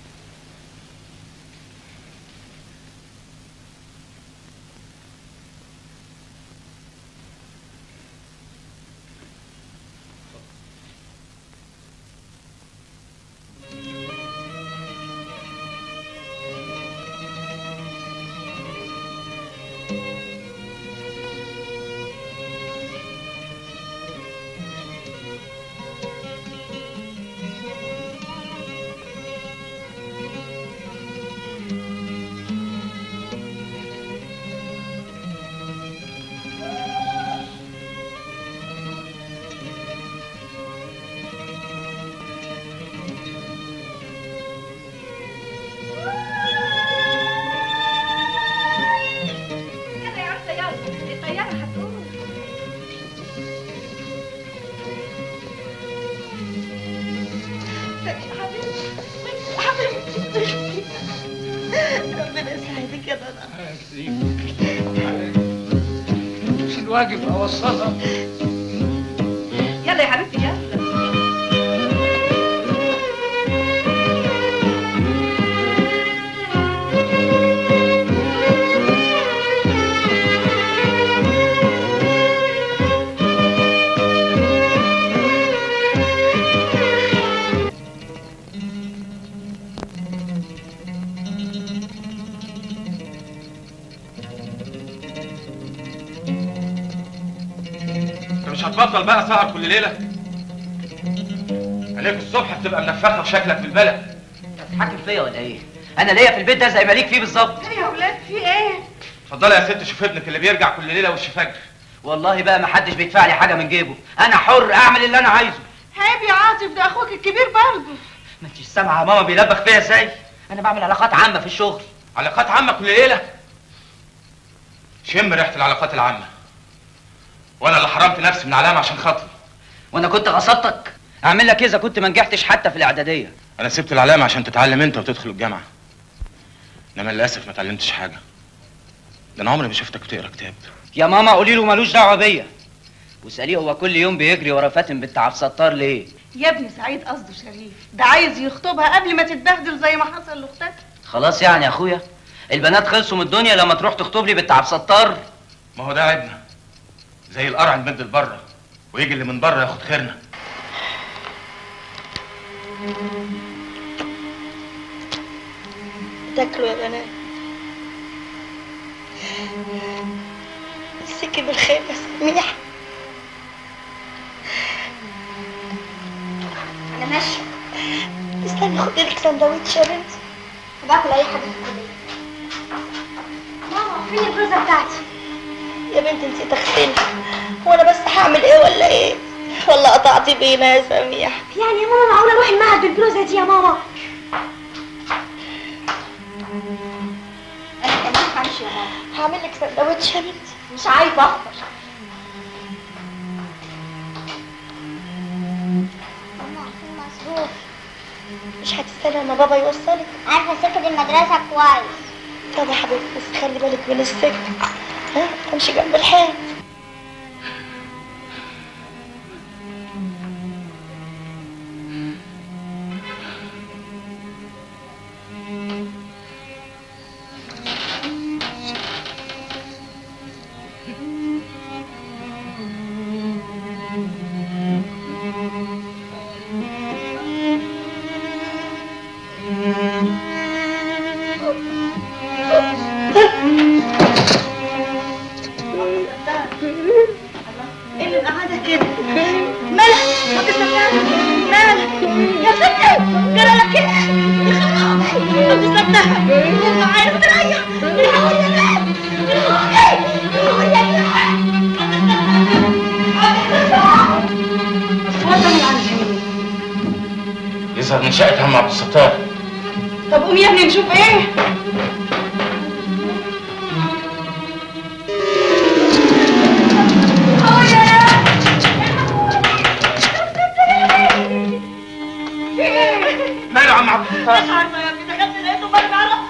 يلا يا عروسه يلا الطياره هتقوم ربنا يسعدك يا ضنا مش الواجب اوصلها يلا يا حبيبتي يلا انت مش هتبطل بقى سهر كل ليله عليك الصبح بتبقى منفخه وشكلك في البلد تتحكم فيا ولا ايه؟ انا ليا في البيت ده زي ما ليك فيه بالظبط يا ولاد في ايه؟ اتفضلي يا ست شوف ابنك اللي بيرجع كل ليله وش فجر والله بقى ما حدش بيدفع لي حاجه من جيبه انا حر اعمل اللي انا عايزه عيب يا عاطف ده اخوك الكبير برضه ما انتش سامعه ماما بيلبخ فيا ازاي انا بعمل علاقات عامه في الشغل علاقات عامه كل ليله شم ريحه العلاقات العامه وانا اللي حرمت نفسي من علامه عشان خاطري وانا كنت غصبتك اعمل لك إيه اذا كنت ما نجحتش حتى في الاعداديه انا سبت العلامه عشان تتعلم انت وتدخل الجامعه انما للاسف ما اتعلمتش حاجه ده انا عمري ما شفتك بتقرا كتاب يا ماما قولي له ملوش دعوه بيا واساليه هو كل يوم بيجري ورا فاتن بنت عبد الستار ليه يا ابني سعيد قصده شريف ده عايز يخطبها قبل ما تتبهدل زي ما حصل لاختك خلاص يعني يا اخويا البنات خلصوا من الدنيا لما تروح تخطب لي بنت عبد الستار ما هو ده عيبنا زي القرع نمد لبره ويجي اللي من بره ياخد خيرنا تاكلوا يا بنات مسكي بالخير يا سميح انا ماشيه استني خدي لك سندوتش يا بنتي باكل اي حاجه في الكليه ماما فين البلوزه بتاعتي يا بنتي انتي تغسلي وانا بس هعمل ايه ولا ايه والله قطعتي بينا يا سميح يعني يا ماما معقوله اروح المعهد بالبلوزه دي يا ماما انا كمان معلش يا ماما هعمل لك سندوتش يا بنتي مش عايزه افطر ماما في مصروف مش هتستنى لما بابا يوصلك عارفه سكه المدرسه كويس طب يا حبيبتي بس خلي بالك من السكة ها امشي جنب الحيط ايه اللي قعدك كده مالك ما تستناش مالك يا ستي جرى لك كده يا خراب ما تستناش يلا عايز تريح وطني عندي يظهر من شقه عم عبد الستار طب قوم يا ابني نشوف ايه ماله يا عم عبد مش الفتاح عارفه يا ابني دخلت لقيته برجع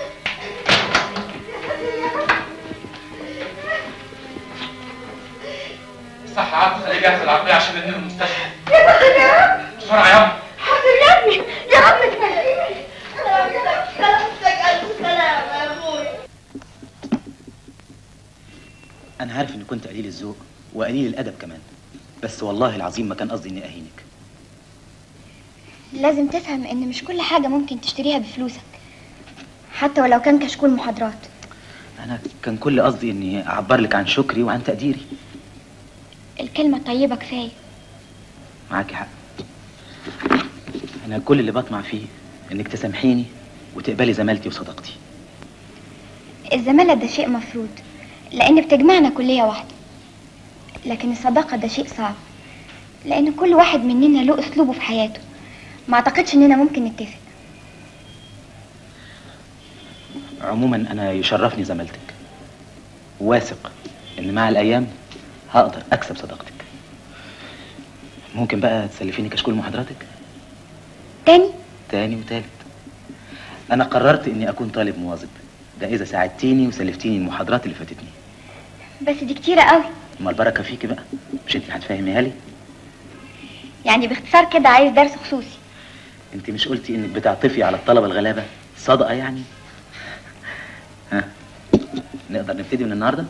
صح يا عبد خليه جاهز العربيه عشان ننقل المستشفى يا بختك يا عم بسرعه يا عم حاضر يا ابني يا عم تفهمني سلامتك الف سلامه يا ابويا انا عارف اني كنت قليل الذوق وقليل الادب كمان بس والله العظيم ما كان قصدي اني اهينك لازم تفهم ان مش كل حاجة ممكن تشتريها بفلوسك حتى ولو كان كشكول محاضرات انا كان كل قصدي اني اعبر لك عن شكري وعن تقديري الكلمة الطيبة كفاية معاكي حق انا كل اللي بطمع فيه انك تسامحيني وتقبلي زمالتي وصداقتي الزمالة ده شيء مفروض لأن بتجمعنا كلية واحدة لكن الصداقة ده شيء صعب لأن كل واحد مننا له أسلوبه في حياته ما أعتقدش إننا ممكن نتفق عموما انا يشرفني زمالتك واثق ان مع الايام هقدر اكسب صداقتك ممكن بقى تسلفيني كشكول محاضراتك تاني تاني وتالت انا قررت اني اكون طالب مواظب ده اذا ساعدتيني وسلفتيني المحاضرات اللي فاتتني بس دي كتيرة قوي ما البركه فيكي بقى مش انت هتفهميها لي يعني باختصار كده عايز درس خصوصي انت مش قلتي انك بتعطفي على الطلبه الغلابه صدقه يعني ها نقدر نبتدي من النهارده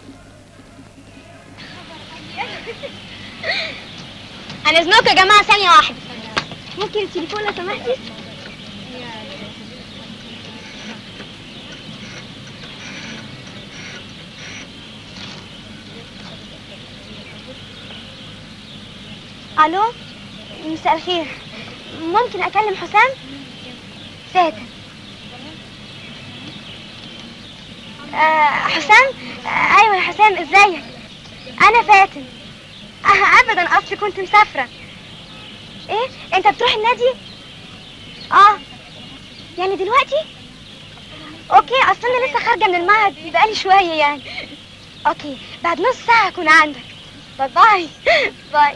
هنزنوك يا جماعة ثانية واحدة ممكن التليفون لو سمحتي الو مساء الخير ممكن اكلم حسام فاتن آه حسام آه ايوه يا حسام ازيك انا فاتن آه ابدا اصلي كنت مسافره ايه انت بتروح النادي اه يعني دلوقتي اوكي اصل انا لسه خارجه من المعهد بقالي شويه يعني اوكي بعد نص ساعه اكون عندك باي باي باي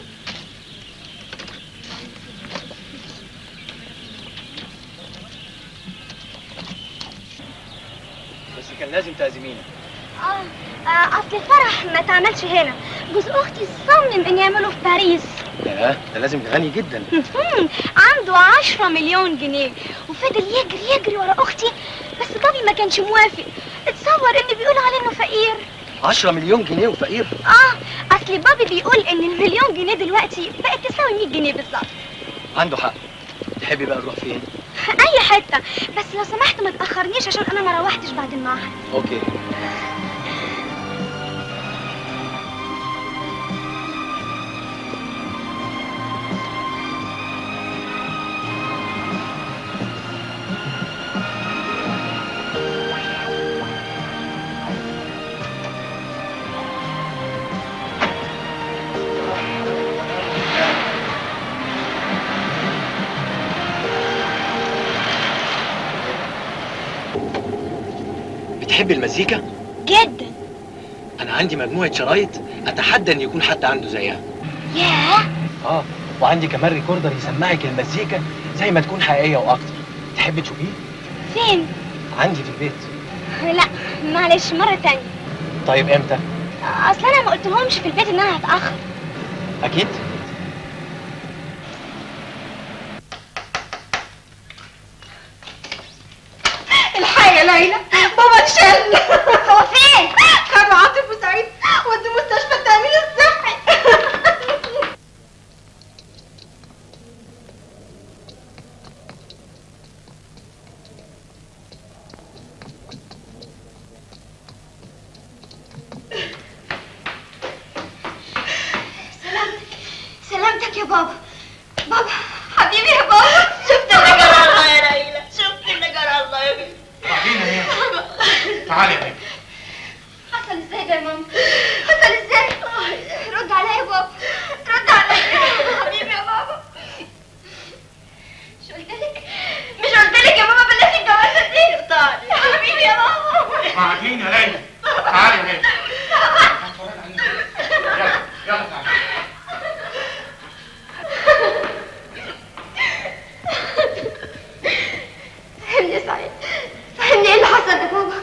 بس كان لازم تعزمينا اه آه، اصل الفرح ما اتعملش هنا جوز اختي صمم ان يعمله في باريس لا ده لازم غني جدا مهم. عنده عشرة مليون جنيه وفضل يجري يجري ورا اختي بس بابي ما كانش موافق اتصور ان بيقولوا عليه انه فقير 10 مليون جنيه وفقير اه اصل بابي بيقول ان المليون جنيه دلوقتي بقت تساوي 100 جنيه بالظبط عنده حق تحبي بقى نروح فين اي حته بس لو سمحت ما تاخرنيش عشان انا ما روحتش بعد المعهد اوكي بتحبي المزيكا جدا انا عندي مجموعه شرايط اتحدى ان يكون حد عنده زيها ياه اه وعندي كمان ريكوردر يسمعك المزيكا زي ما تكون حقيقيه واكتر تحبي تشوفيه فين عندي في البيت لا معلش مره تانية طيب امتى اصل انا ما قلتلهمش في البيت ان انا هتاخر اكيد الحقيقة يا ليلى بابا اتشل هو فين؟ خدوا عاطف وسعيد ودوا مستشفى التأمين الصحي سلامتك سلامتك يا بابا بابا حبيبي يا بابا شفت اللي جرى الله يا ليلى شفت اللي جرى الله يا بنتي تعالي يا تعالي يا بنتي حصل ازاي ده يا ماما حصل ازاي رد عليا يا بابا رد عليا حبيبي يا بابا مش قلت لك مش قلت لك يا ماما بلاش الجوازه دي طارق حبيبي يا بابا قاعدين يا ليلى تعالي يا بنتي يلا يلا تعالي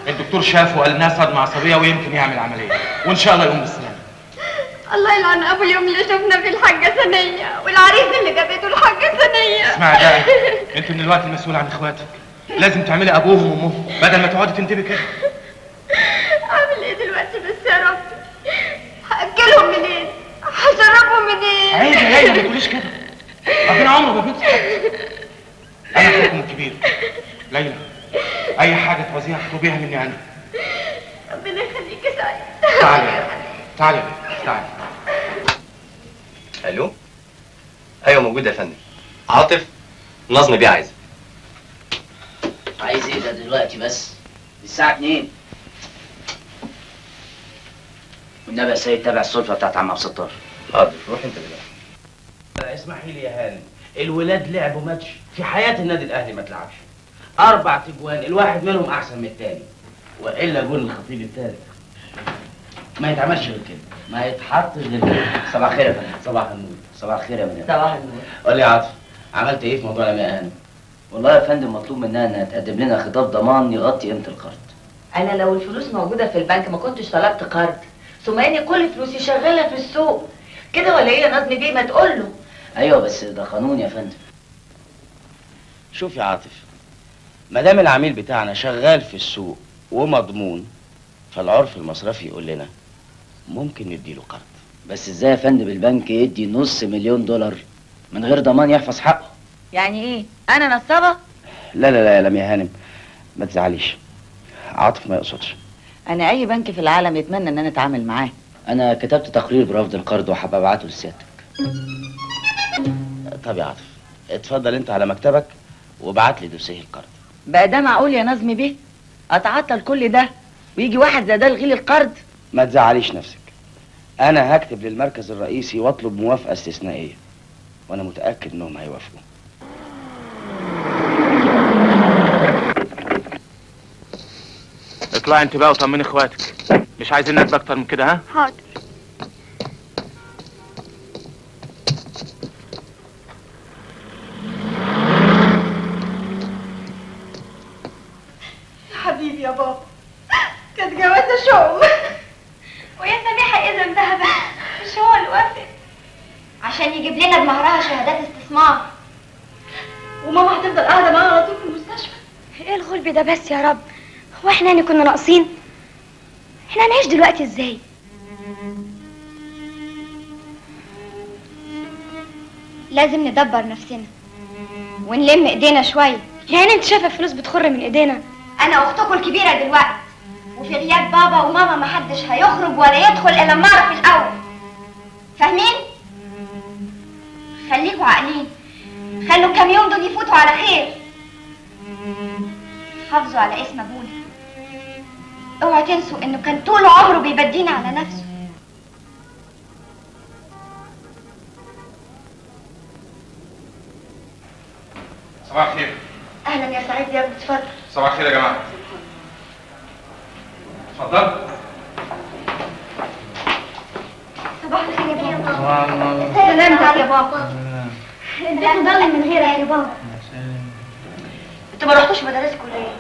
الدكتور شافه وقال انها صدمه عصبيه ويمكن يعمل عمليه وان شاء الله يقوم بالسلامه الله يلعن ابو اليوم اللي شفنا فيه الحاجه ثانيه والعريس اللي جابته الحاجه ثانيه اسمعي بقى انت من الوقت المسؤول عن اخواتك لازم تعملي ابوهم وامهم بدل ما تقعدي تندبي كده اعمل ايه دلوقتي بس يا رب هاكلهم منين هشربهم منين عيب يا ليلى ما تقوليش كده ربنا عمره ما بينسى حد انا اخوكم الكبير ليلى اي حاجه تعوزيها اطلبيها مني انا ربنا يخليك يا سعيد تعالي تعالي يا بنت، تعالي الو ايوه موجود يا فندم عاطف نظم بيه عايزه عايز ايه ده دلوقتي بس الساعة 2 والنبي يا سيد تابع السلفة بتاعت عم عبد الستار حاضر روح انت دلوقتي اسمحي لي يا هانم الولاد لعبوا ماتش في حياة النادي الأهلي ما تلعبش أربع تجوان الواحد منهم أحسن من التاني وإلا جول الخطيب التالت ما يتعملش غير كده ما يتحطش غير كده صباح الخير يا فندم صباح النور صباح الخير يا مدام صباح النور قول لي يا عاطف عملت إيه في موضوع لمياء هانم؟ والله يا فندم مطلوب منها انها تقدم لنا خطاب ضمان يغطي قيمة القرض انا لو الفلوس موجوده في البنك ما كنتش طلبت قرض ثم اني كل فلوسي شغاله في السوق كده ولا ايه يا نظمي بيه ما تقول له ايوه بس ده قانون يا فندم شوف يا عاطف ما دام العميل بتاعنا شغال في السوق ومضمون فالعرف المصرفي يقول لنا ممكن نديله قرض بس ازاي يا فندم البنك يدي نص مليون دولار من غير ضمان يحفظ حقه يعني ايه انا نصابه لا لا لا يا لميا هانم ما تزعليش عاطف ما يقصدش انا اي بنك في العالم يتمنى ان انا اتعامل معاه انا كتبت تقرير برفض القرض وحابب ابعته لسيادتك طب يا عاطف اتفضل انت على مكتبك وابعت لي دوسيه القرض بقى ده معقول يا نظمي بيه اتعطل كل ده ويجي واحد زي ده يلغي لي القرض ما تزعليش نفسك انا هكتب للمركز الرئيسي واطلب موافقه استثنائيه وانا متاكد انهم هيوافقوا اطلعي انت بقى وطمني اخواتك مش عايزين ندب اكتر من كده ها حاضر حبيبي يا بابا كانت جوازة شوم ويا سميحه ايه ذنبها بقى مش هو اللي وافق عشان يجيب لنا بمهرها شهادات استثمار وماما هتفضل قاعدة معاها على طول في المستشفى ايه الغلب ده بس يا رب هو احنا يعني كنا ناقصين احنا هنعيش دلوقتي ازاي لازم ندبر نفسنا ونلم ايدينا شويه يعني انت شايفه الفلوس بتخر من ايدينا انا اختكم الكبيره دلوقتي وفي غياب بابا وماما محدش هيخرج ولا يدخل الا لما اعرف الاول فاهمين خليكوا عاقلين خلوا الكام يوم دول يفوتوا على خير حافظوا على اسم ابونا اوعوا تنسوا انه كان طول عمره بيبدينا على نفسه صباح الخير اهلا يا سعيد يا ابني اتفضل صباح الخير يا جماعه اتفضل صباح الخير يا بابا صباح سلامتك يا بابا البيت ضل من غيرك يا بابا انتوا ما رحتوش مدارسكم ليه؟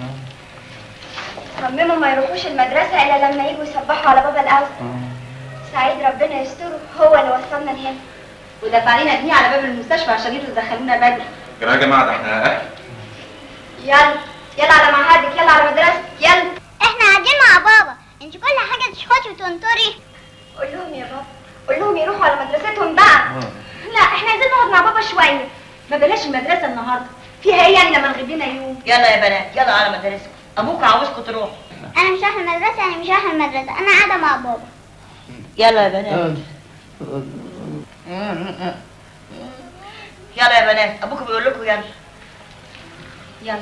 صمموا ما يروحوش المدرسة إلا لما يجوا يصبحوا على بابا الأول سعيد ربنا يستره هو اللي وصلنا لهنا ودفع لنا جنيه على باب المستشفى عشان يجوا يدخلونا بدري يا جماعه ده احنا اهل يلا يلا على معهدك يلا على مدرستك يلا احنا قاعدين مع بابا انت كل حاجة تشخطي وتنطري قول لهم يا بابا قول لهم يروحوا على مدرستهم بقى لا احنا عايزين نقعد مع بابا شوية ما بلاش المدرسة النهاردة فيها ايه يعني لما نغيب لنا يوم يلا يا بنات يلا على مدارسكم ابوك عاوزكم تروحوا انا مش رايحة المدرسة انا مش رايحة المدرسة انا قاعدة مع بابا يلا يا بنات يلا يا بنات ابوكم بيقول لكم يلا يلا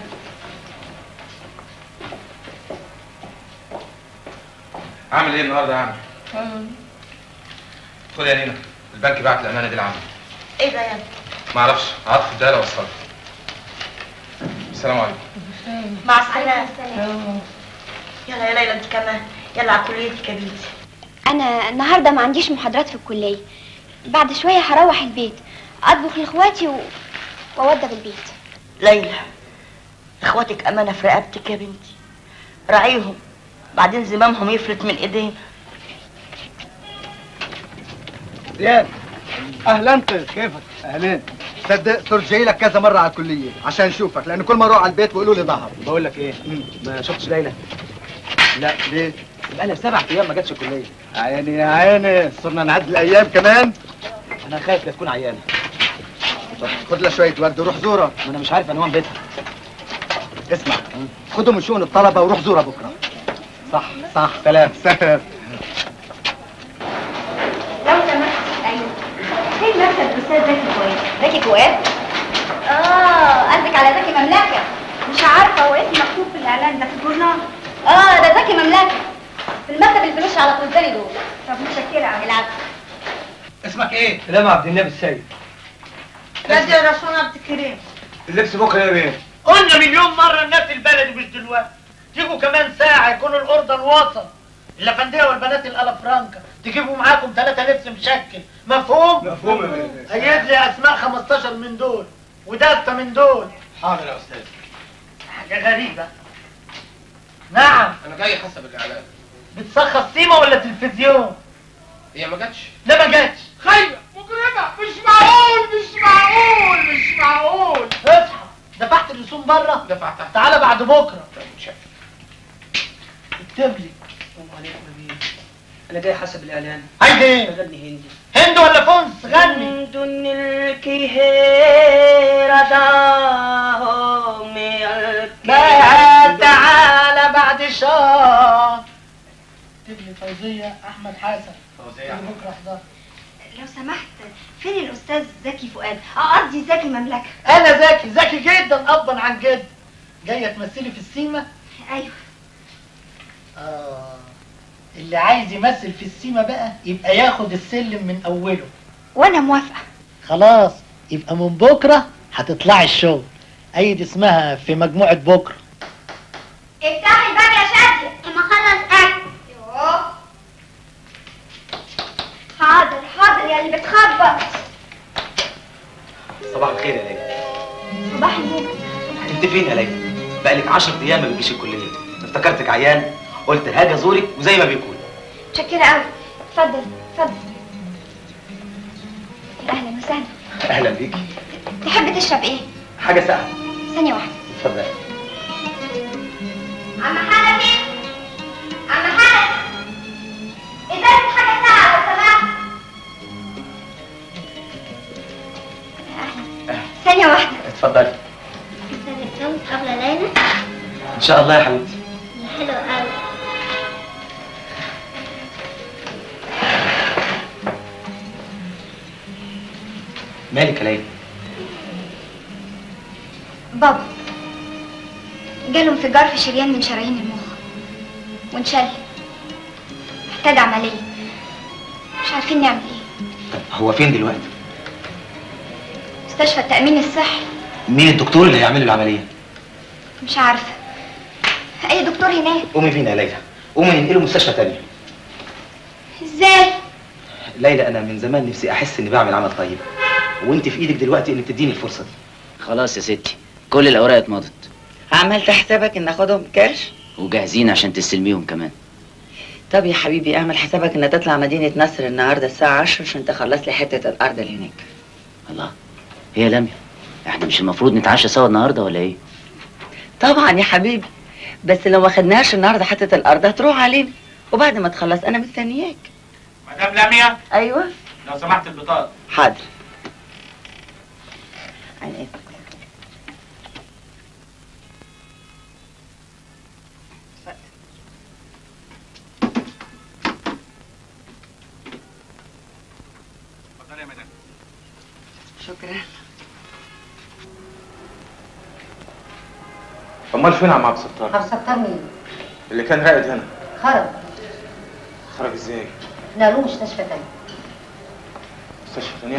عامل ايه النهارده يا عم خد يا نينا البنك بعت الامانه دي لعمي ايه ده يلا ما اعرفش عاطف اداها وصلها السلام عليكم مع السلامه يلا يا ليلى انت كمان يلا على كليتك يا بنتي أنا النهاردة ما عنديش محاضرات في الكلية بعد شوية هروح البيت أطبخ لإخواتي و... وأوضب البيت ليلى اخواتك امانه في رقبتك يا بنتي راعيهم بعدين زمامهم يفلت من ايدينا زياد اهلا انت كيفك اهلين صدق صرت جاي لك كذا مره على الكليه عشان اشوفك لانه كل ما اروح على البيت بيقولوا لي ظهر بقول لك ايه ما شفتش ليلى لا ليه بقى لها سبع ايام ما جاتش الكليه عيني يا عيني صرنا نعد الايام كمان انا خايف لا تكون عيانه طب خد لها شويه ورد وروح زورها ما انا مش عارف عنوان بيتها اسمع خدهم من شؤون الطلبه وروح زورها بكره صح صح سلام سلام لو سمحت ايوه فين مكتب الاستاذ زكي فؤاد زكي فؤاد اه قصدك على زكي مملكه مش عارفه هو اسم مكتوب في الاعلان ده في الجورنال اه ده زكي مملكه في المكتب اللي بيمشي على طول دول طب متشكره على العفو اسمك ايه؟ سلام عبد النبي السيد نادي رسول عبد الكريم اللبس بكره يا بيه قلنا مليون مرة الناس البلدي مش دلوقتي تيجوا كمان ساعة يكون الأوردر وصل الأفندية والبنات الألافرانكا تجيبوا معاكم ثلاثة لبس مشكل مفهوم؟ مفهوم يا بيه قيد لي أسماء 15 من دول ودستة من دول حاضر يا استاذ حاجة غريبة نعم انا جاي حسب الاعلان بتسخص سيما ولا تلفزيون؟ هي ما جاتش لا ما جاتش خايبه مجرمه مش معقول مش معقول مش معقول اصحى دفعت الرسوم بره؟ دفعتها تعالى بعد بكرة شايف اكتب لي انا جاي حسب الاعلان عايز ايه؟ غني هندي هند ولا فونس غني دن الكهيرة دامي لا تعالى بعد شهر اكتب لي فوزية أحمد حسن فوزية بكرة احضر لو سمحت فين الاستاذ زكي فؤاد اه قصدي زكي مملكه أنا ذكي ذكي جدا أبا عن جد جاية تمثلي في السيما؟ ايوه آه اللي عايز يمثل في السيما بقى يبقى ياخد السلم من أوله وانا موافقه خلاص يبقى من بكرة هتطلعي الشغل أيد اسمها في مجموعة بكرة افتحي الباب يا شادية اما اخلص اكل يوه. حاضر حاضر يا اللي بتخبط صباح الخير يا ليلى صباح النور انت فين يا ليلى بقالك 10 ايام ما بتجيش الكليه افتكرتك عيان قلت هاجي ازورك وزي ما بيكون متشكرة قوي اتفضل اتفضل اهلا وسهلا اهلا بيكي تحب تشرب ايه؟ حاجه ساقعه ثانية واحدة اتفضل عم حنفي عم حنفي ازازة حاجة ساعة لو سمحت اهلا ثانية واحدة اتفضلي كم قبل ليلى ان شاء الله يا حبيبتي حلو قوي مالك يا ليلى بابا جاله انفجار في شريان من شرايين المخ وانشل محتاج عملية مش عارفين نعمل ايه طب هو فين دلوقتي مستشفى التأمين الصحي مين الدكتور اللي هيعمل له العمليه مش عارفة أي دكتور هناك قومي فين يا ليلى قومي ننقله مستشفى تانية ازاي؟ ليلى انا من زمان نفسي احس اني بعمل عمل طيب وانت في ايدك دلوقتي انك تديني الفرصه دي خلاص يا ستي كل الأوراق اتمضت عملت حسابك ان اخدهم كاش وجاهزين عشان تستلميهم كمان طب يا حبيبي اعمل حسابك ان تطلع مدينة نصر النهاردة الساعة 10 عشان تخلص لي حتة الأرض اللي هناك الله هي لميا احنا مش المفروض نتعشى سوا النهارده ولا ايه؟ طبعا يا حبيبي بس لو ما خدناش النهاردة حتة الأرض هتروح علينا وبعد ما تخلص أنا مستنياك مدام لميا أيوه لو سمحت البطاقه حاضر عن إذنك. اتفضلي يا مدام شكرا امال فين عم عبد الستار عبد الستار مين؟ اللي كان راقد هنا خرج خرج ازاي نقلوه مستشفى تاني مستشفى ثانيه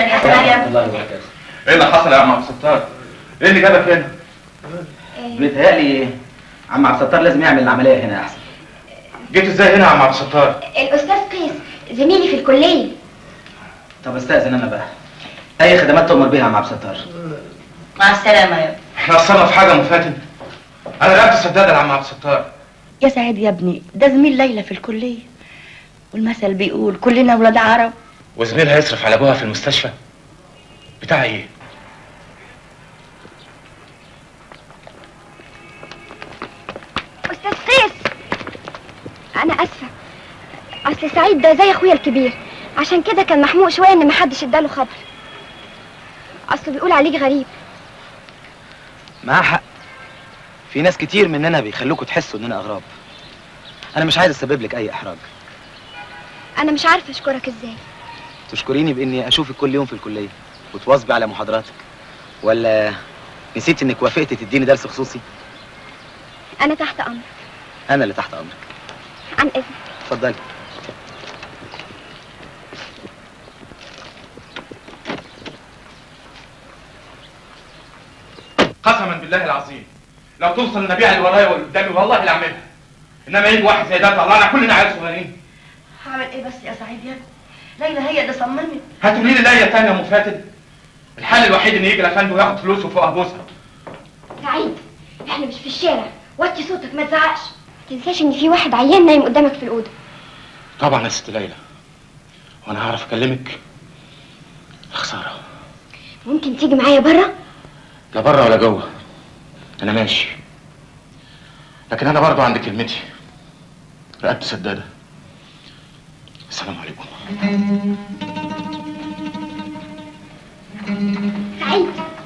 اهلا يا سلام الله وبركاته ايه اللي حصل يا عم عبد الستار؟ ايه اللي جابك هنا؟ بيتهيألي عم عبد الستار لازم يعمل العمليه هنا احسن جيت ازاي هنا يا عم عبد الستار؟ الاستاذ قيس زميلي في الكليه طب استاذن انا بقى اي خدمات تؤمر بيها يا عم عبد الستار مع السلامه يا احنا قصرنا في حاجه مفاتن انا رقبت السداده يا عم عبد الستار يا سعيد يا ابني ده زميل ليلى في الكليه والمثل بيقول كلنا ولاد عرب وزميلها يصرف على ابوها في المستشفى بتاع ايه؟ استاذ قيس انا اسفه اصل سعيد ده زي اخويا الكبير عشان كده كان محموق شويه ان محدش اداله خبر اصله بيقول عليك غريب معاه حق في ناس كتير مننا بيخلوكوا تحسوا اننا اغراب انا مش عايز اسبب لك اي احراج انا مش عارفه اشكرك ازاي تشكريني باني اشوفك كل يوم في الكليه وتواظبي على محاضراتك ولا نسيت انك وافقتي تديني درس خصوصي انا تحت امرك انا اللي تحت امرك عن اذنك اتفضلي قسما بالله العظيم لو توصل النبيع اللي ورايا واللي قدامي والله لا اعملها انما يجي واحد زي ده طلعنا كلنا عيال صغيرين هعمل ايه بس يا سعيد يا ابني ليلى هي اللي صممت هتقولي لي ليا تانية يا ام فاتن الحل الوحيد ان يجي الافندي وياخد فلوسه فوق ابوسها سعيد احنا مش في الشارع وطي صوتك ما تزعقش ما تنساش ان في واحد عيان نايم قدامك في الاوضه طبعا يا ست ليلى وانا هعرف اكلمك خساره ممكن تيجي معايا بره لا بره ولا جوه انا ماشي لكن انا برضو عندي كلمتي رقبت سداده السلام عليكم سعيد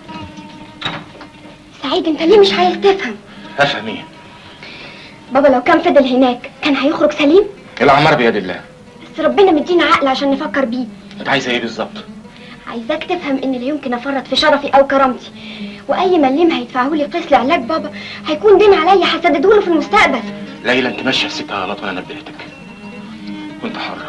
سعيد انت ليه مش عايز تفهم افهم ايه بابا لو كان فضل هناك كان هيخرج سليم الاعمار بيد الله بس ربنا مدينا عقل عشان نفكر بيه انت عايزه ايه بالظبط عايزاك تفهم ان لا يمكن افرط في شرفي او كرامتي واي مليم هيدفعه لي قيس لعلاج بابا هيكون دين عليا هسدده له في المستقبل ليلى انت ماشيه في سكه غلط وانا نبهتك وانت حره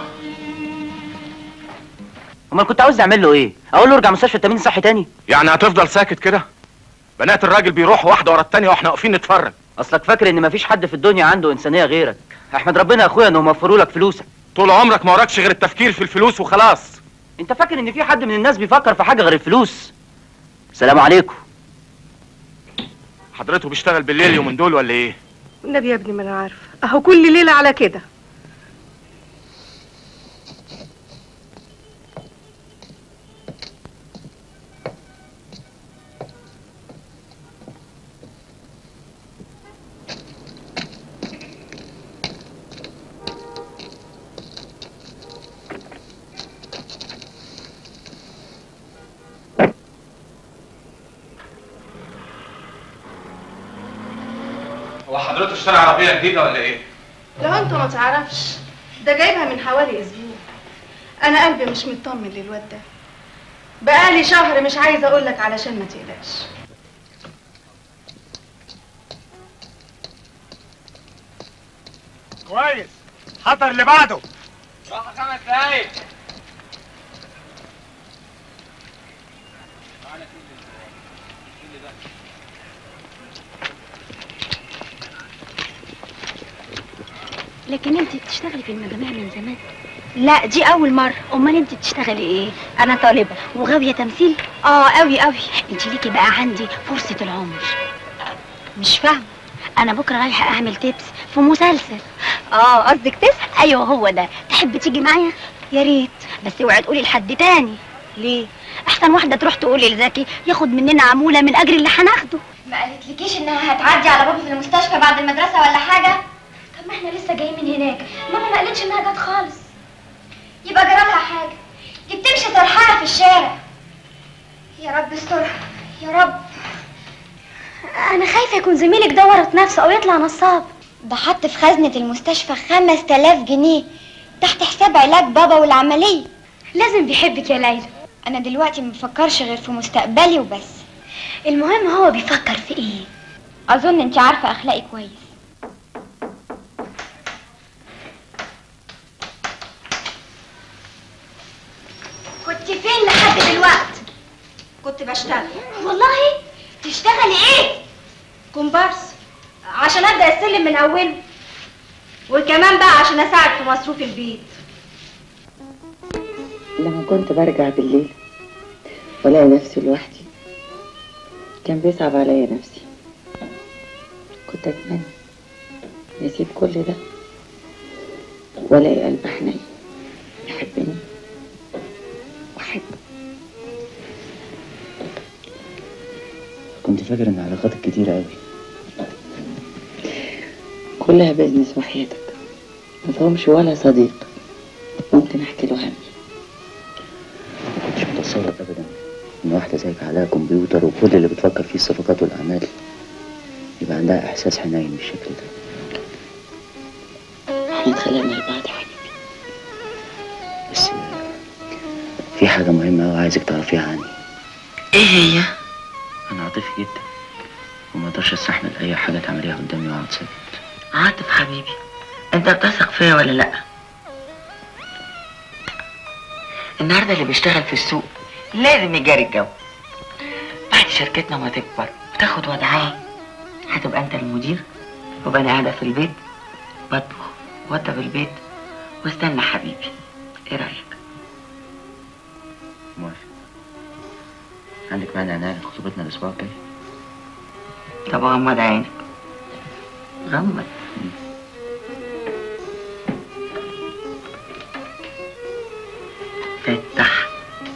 امال كنت عاوز اعمل له ايه اقول له ارجع مستشفى التامين الصحي تاني يعني هتفضل ساكت كده بنات الراجل بيروحوا واحده ورا التانيه واحنا واقفين نتفرج اصلك فاكر ان مفيش حد في الدنيا عنده انسانيه غيرك احمد ربنا يا اخويا انهم وفروا لك فلوسك طول عمرك ما وراكش غير التفكير في الفلوس وخلاص انت فاكر ان في حد من الناس بيفكر في حاجه غير الفلوس سلام عليكم حضرته بيشتغل بالليل يومين دول ولا ايه النبي يا ابني ما انا عارفه اهو كل ليله على كده هو حضرته اشترى عربيه جديده ولا ايه لو انت ما تعرفش ده جايبها من حوالي اسبوع انا قلبي مش مطمن للواد ده بقالي شهر مش عايزه اقول لك علشان ما تقلقش كويس حضر اللي بعده راح خمس دقايق لكن انت بتشتغلي في المجاميع من زمان لا دي اول مره امال انت بتشتغلي ايه انا طالبه وغاويه تمثيل اه قوي قوي انت ليكي بقى عندي فرصه العمر مش فاهم انا بكره رايحه اعمل تيبس في مسلسل اه قصدك تسعى ايوه هو ده تحب تيجي معايا يا ريت بس اوعي تقولي لحد تاني ليه احسن واحده تروح تقولي لزكي ياخد مننا عموله من اجر اللي هناخده ما قالتلكيش انها هتعدي على بابا في المستشفى بعد المدرسه ولا حاجه طب ما احنا لسه جايين من هناك ماما ما قالتش انها جت خالص يبقى جرالها حاجه دي بتمشي سرحانه في الشارع يا رب استرها يا رب انا خايفه يكون زميلك ده ورط نفسه او يطلع نصاب ده حط في خزنه المستشفى خمس تلاف جنيه تحت حساب علاج بابا والعمليه لازم بيحبك يا ليلى انا دلوقتي ما بفكرش غير في مستقبلي وبس المهم هو بيفكر في ايه اظن انت عارفه اخلاقي كويس كنت فين لحد دلوقتي كنت بشتغل والله تشتغلي ايه كومبارس عشان ابدا السلم من اوله وكمان بقى عشان اساعد في مصروف البيت لما كنت برجع بالليل والاقي نفسي لوحدي كان بيصعب عليا نفسي كنت اتمنى نسيب كل ده والاقي قلب حنين يحبني واحبه كنت فاكر ان علاقاتك كتيرة قوي كلها بيزنس وحياتك ما فيهمش ولا صديق ممكن احكي له همي مش متصور ابدا ان واحدة زيك عليها كمبيوتر وكل اللي بتفكر فيه الصفقات والاعمال يبقى عندها احساس حنين بالشكل ده احنا اتخلقنا لبعض يا حبيبي بس في حاجة مهمة أوي عايزك تعرفيها عني ايه هي؟ أنا عاطفي جدا وما اقدرش استحمل أي حاجة تعمليها قدامي وأقعد ساكت عاطف حبيبي انت بتثق فيا ولا لا النهارده اللي بيشتغل في السوق لازم يجاري الجو بعد شركتنا ما تكبر وتاخد وضعها هتبقى انت المدير وابقى انا قاعده في البيت بطبخ واتب البيت واستنى حبيبي ايه رايك موافق عندك مانع نعمل خطوبتنا الأسبوع الجاي؟ طب غمض عينك غمض فتح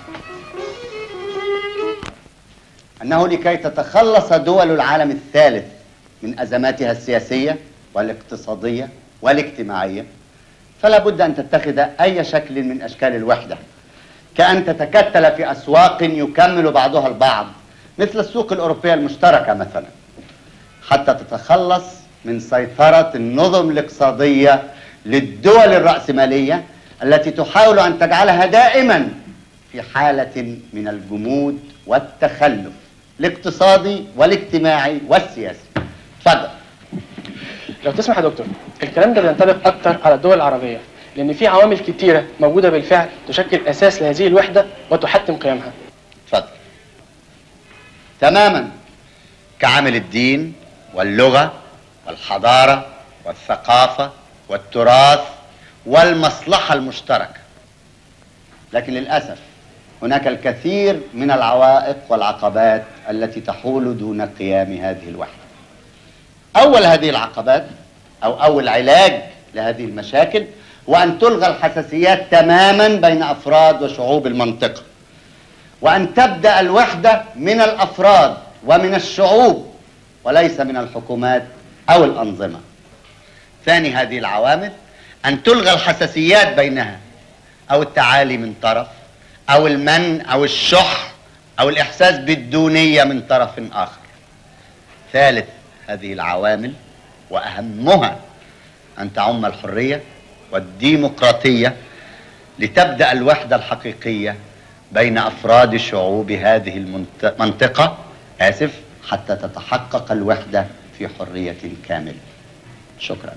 أنه لكي تتخلص دول العالم الثالث من أزماتها السياسية والاقتصادية والاجتماعية فلا بد أن تتخذ أي شكل من أشكال الوحدة كأن تتكتل في أسواق يكمل بعضها البعض مثل السوق الأوروبية المشتركة مثلا حتى تتخلص من سيطرة النظم الاقتصادية للدول الرأسمالية التي تحاول أن تجعلها دائما في حالة من الجمود والتخلف الاقتصادي والاجتماعي والسياسي اتفضل لو تسمح يا دكتور الكلام ده بينطبق اكتر على الدول العربيه لان في عوامل كتيره موجوده بالفعل تشكل اساس لهذه الوحده وتحتم قيمها اتفضل تماما كعامل الدين واللغة والحضارة والثقافة والتراث والمصلحة المشتركة لكن للأسف هناك الكثير من العوائق والعقبات التي تحول دون قيام هذه الوحدة أول هذه العقبات أو أول علاج لهذه المشاكل هو أن تلغى الحساسيات تماما بين أفراد وشعوب المنطقة وأن تبدأ الوحدة من الأفراد ومن الشعوب وليس من الحكومات أو الأنظمة ثاني هذه العوامل أن تلغى الحساسيات بينها أو التعالي من طرف أو المن أو الشح أو الإحساس بالدونية من طرف آخر ثالث هذه العوامل وأهمها أن تعم الحرية والديمقراطية لتبدأ الوحدة الحقيقية بين أفراد شعوب هذه المنطقة آسف حتى تتحقق الوحدة في حرية كاملة شكرا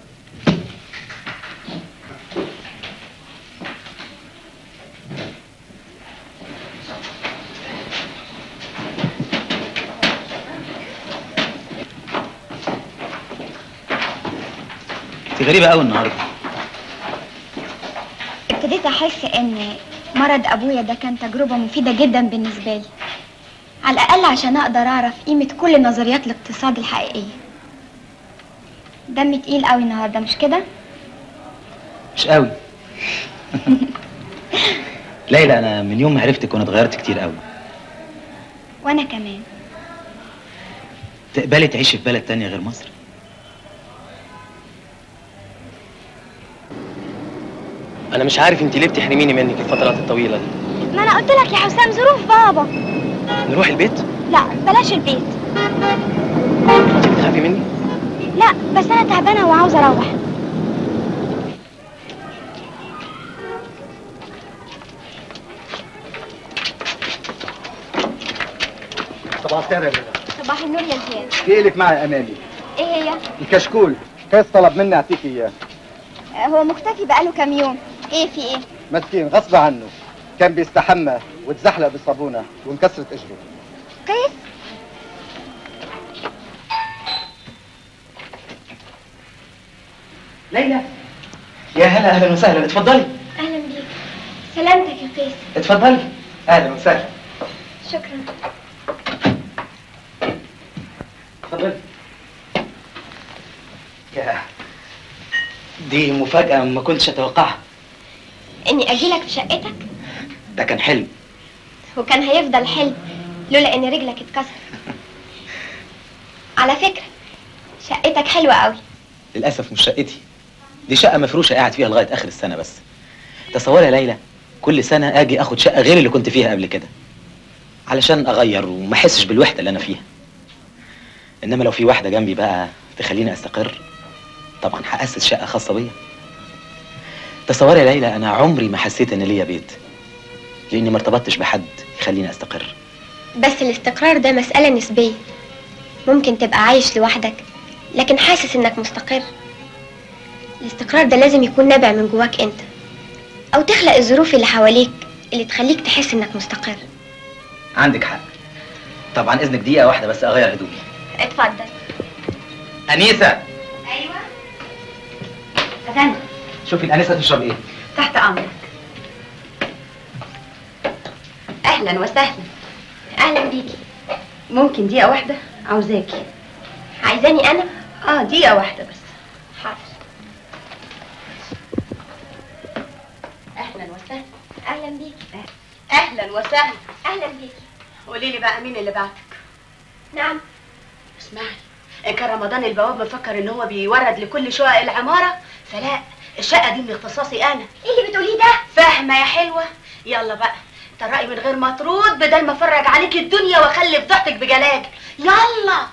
انت غريبه قوي النهارده ابتديت احس ان مرض ابويا ده كان تجربة مفيدة جدا بالنسبة لي على الاقل عشان اقدر اعرف قيمة كل نظريات الاقتصاد الحقيقية دمي تقيل قوي النهارده مش كده مش قوي ليلى انا من يوم ما عرفتك وانا اتغيرت كتير قوي وانا كمان تقبلي تعيشي في بلد تانية غير مصر انا مش عارف انت ليه بتحرميني منك الفترات الطويله دي ما انا قلت لك يا حسام ظروف بابا نروح البيت لا بلاش البيت انت بتخافي مني لا بس انا تعبانة وعاوزة اروح صباح الخير يا ليلى صباح النور يا زياد في لك معي امالي ايه هي الكشكول كيس طلب مني اعطيك اياه آه، هو مختفي بقاله كام يوم ايه في ايه مسكين غصب عنه كان بيستحمى وتزحلق بصابونه وانكسرت اجره قيس ليلى يا هلا اهلا وسهلا اتفضلي اهلا بيك سلامتك يا قيس اتفضلي اهلا وسهلا شكرا اتفضلي يا دي مفاجأة ما كنتش اتوقعها اني اجيلك في شقتك ده كان حلم وكان هيفضل حلم لولا ان رجلك اتكسر على فكرة شقتك حلوة قوي للاسف مش شقتي دي شقة مفروشة قاعد فيها لغاية اخر السنة بس تصوري يا ليلى كل سنة اجي اخد شقة غير اللي كنت فيها قبل كده علشان اغير وما احسش بالوحدة اللي انا فيها انما لو في واحدة جنبي بقى تخليني استقر طبعا هأسس شقة خاصة بيا تصوري يا ليلى انا عمري ما حسيت ان ليا بيت لاني ما ارتبطتش بحد يخليني استقر بس الاستقرار ده مسألة نسبية ممكن تبقى عايش لوحدك لكن حاسس انك مستقر الاستقرار ده لازم يكون نابع من جواك انت او تخلق الظروف اللي حواليك اللي تخليك تحس انك مستقر عندك حق طبعا اذنك دقيقة واحدة بس اغير هدومي اتفضل انيسة ايوه اذن شوفي الانسة تشرب ايه تحت امرك اهلا وسهلا اهلا بيكي ممكن دقيقه واحده عاوزاكي عايزاني انا اه دقيقه واحده بس حاضر اهلا وسهلا اهلا بيكي اهلا وسهلا اهلا بيكي قولي لي بقى مين اللي بعتك نعم اسمعي ان كان رمضان البواب مفكر ان هو بيورد لكل شقق العماره فلا الشقه دي من اختصاصي انا ايه اللي بتقوليه ده فاهمه يا حلوه يلا بقى طرقي من غير مطرود بدل ما افرج عليك الدنيا واخلي فضحتك بجلاجل يلا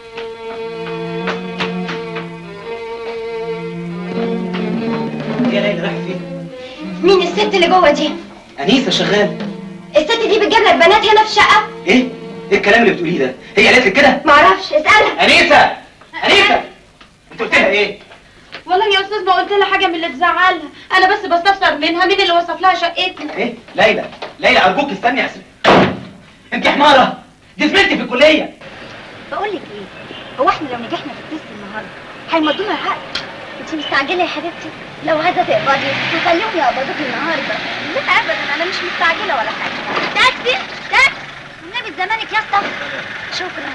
يا ليلى رايح فين مين الست اللي جوه دي انيسة شغال الست دي بتجيب لك بنات هنا في الشقه ايه ايه الكلام اللي بتقوليه ده هي قالت لك كده معرفش اسالها انيسة انيسة انت قلت لها ايه والله يا استاذ ما قلت لها حاجه من اللي تزعلها انا بس بستفسر منها مين اللي وصف لها شقتنا ايه ليلى ليلى ارجوك استني احسن انت حمارة دي زميلتي في الكلية بقول لك ايه هو احنا لو نجحنا في التست النهارده هيمضونا الحق انت مستعجله يا حبيبتي لو عايزه تقبضي تخليهم يقبضوكي النهارده لا ابدا انا مش مستعجله ولا حاجه تاكسي تاكسي والنبي زمانك يا اسطى شكرا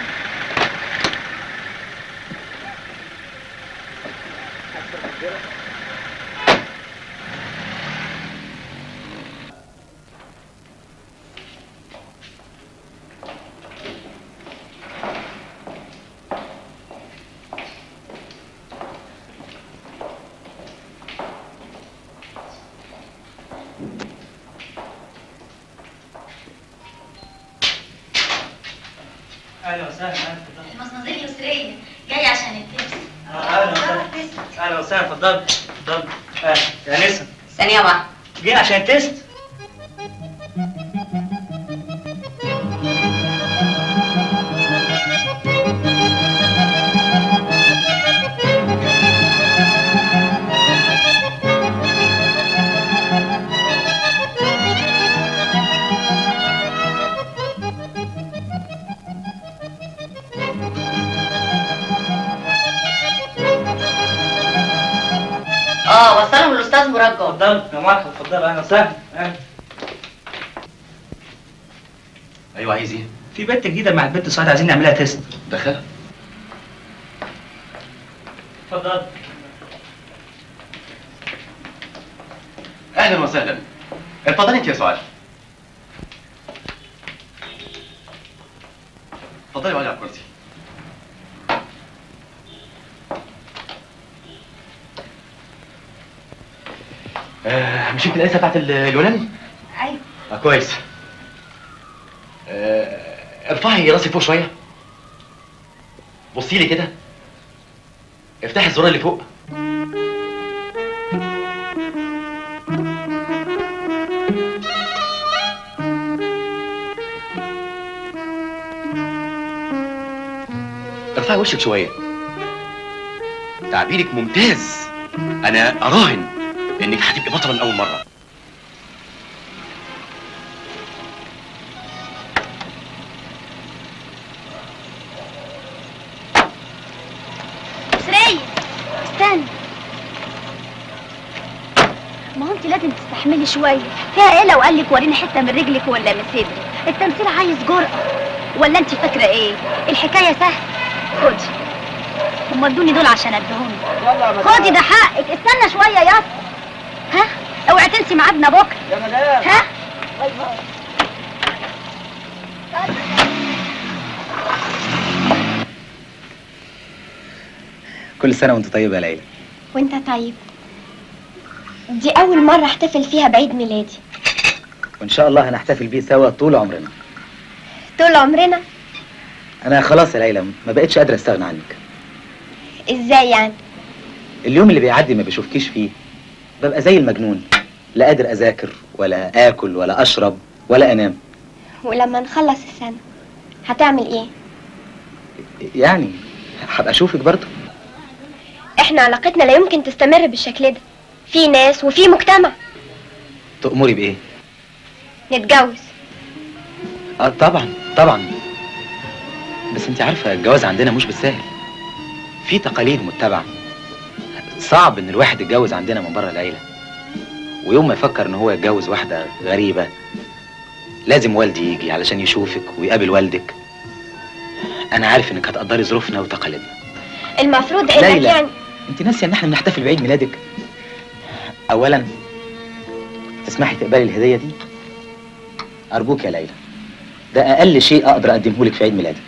اهلا وسهلا المصنظير يسريه جاي عشان التبس اهلا وسهلا اهلا وسهلا اتفضل اتفضل اهلا يا نسا ثانيه واحده جاي عشان التست اه وصلهم الاستاذ مراد جوه اتفضل يا مرحبا اتفضل اهلا وسهلا اهلا ايوه عايز ايه في بنت جديده مع البنت سعاد عايزين نعملها تيست دخلها اتفضل اهلا وسهلا اتفضلي انت يا سعاد اتفضلي واقعدي على الكرسي آه مش انت الانسه بتاعت ال- اليوناني؟ ايوه اه كويس آه ارفعي راسي فوق شويه بصي لي كده افتحي الزرار اللي فوق ارفعي وشك شويه تعبيرك ممتاز انا اراهن انك هتبقي بطله من اول مره استنى ما هو انت لازم تستحملي شويه فيها ايه لو قال لك وريني حته من رجلك ولا من صدرك التمثيل عايز جرأة ولا انت فاكره ايه الحكايه سهله خدي هم ادوني دول عشان ادهم خدي ده حقك استنى شويه يا اسطى ها اوعي تنسي ميعادنا بكره يا مدام ها كل سنه وانت طيبه يا ليلى وانت طيب دي اول مره احتفل فيها بعيد ميلادي وان شاء الله هنحتفل بيه سوا طول عمرنا طول عمرنا انا خلاص يا ليلى ما بقتش قادره استغنى عنك ازاي يعني اليوم اللي بيعدي ما بشوفكيش فيه ببقى زي المجنون لا قادر اذاكر ولا اكل ولا اشرب ولا انام ولما نخلص السنه هتعمل ايه يعني هبقى اشوفك برضه احنا علاقتنا لا يمكن تستمر بالشكل ده في ناس وفي مجتمع تأمري بايه نتجوز اه طبعا طبعا بس انت عارفه الجواز عندنا مش بالسهل في تقاليد متبعه صعب ان الواحد يتجوز عندنا من بره العيله ويوم ما يفكر ان هو يتجوز واحده غريبه لازم والدي يجي علشان يشوفك ويقابل والدك انا عارف انك هتقدري ظروفنا وتقاليدنا المفروض انك ليلى. يعني انت ناسيه ان احنا بنحتفل بعيد ميلادك اولا تسمحي تقبلي الهديه دي ارجوك يا ليلى ده اقل شيء اقدر اقدمه لك في عيد ميلادك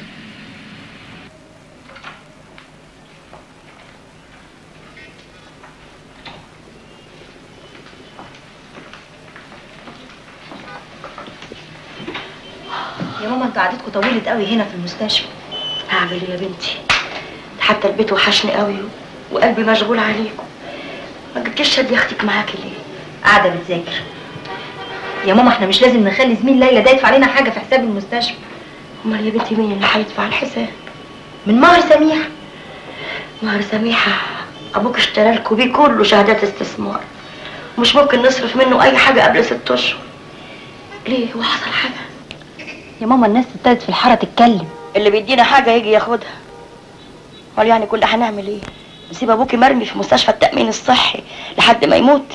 يا ماما انتوا قعدتكم طولت قوي هنا في المستشفى هعمل ايه يا بنتي حتى البيت وحشني قوي وقلبي مشغول عليكم ما جبتيش شادي اختك معاكي ليه قاعده بتذاكر يا ماما احنا مش لازم نخلي زميل ليلى ده يدفع لنا حاجه في حساب المستشفى امال يا بنتي مين اللي هيدفع الحساب من مهر سميحه مهر سميحه ابوك اشترى لكم بيه كله شهادات استثمار مش ممكن نصرف منه اي حاجه قبل ست اشهر ليه هو حصل حاجه يا ماما الناس ابتدت في الحاره تتكلم اللي بيدينا حاجه يجي ياخدها امال يعني كل هنعمل ايه نسيب ابوكي مرمي في مستشفى التامين الصحي لحد ما يموت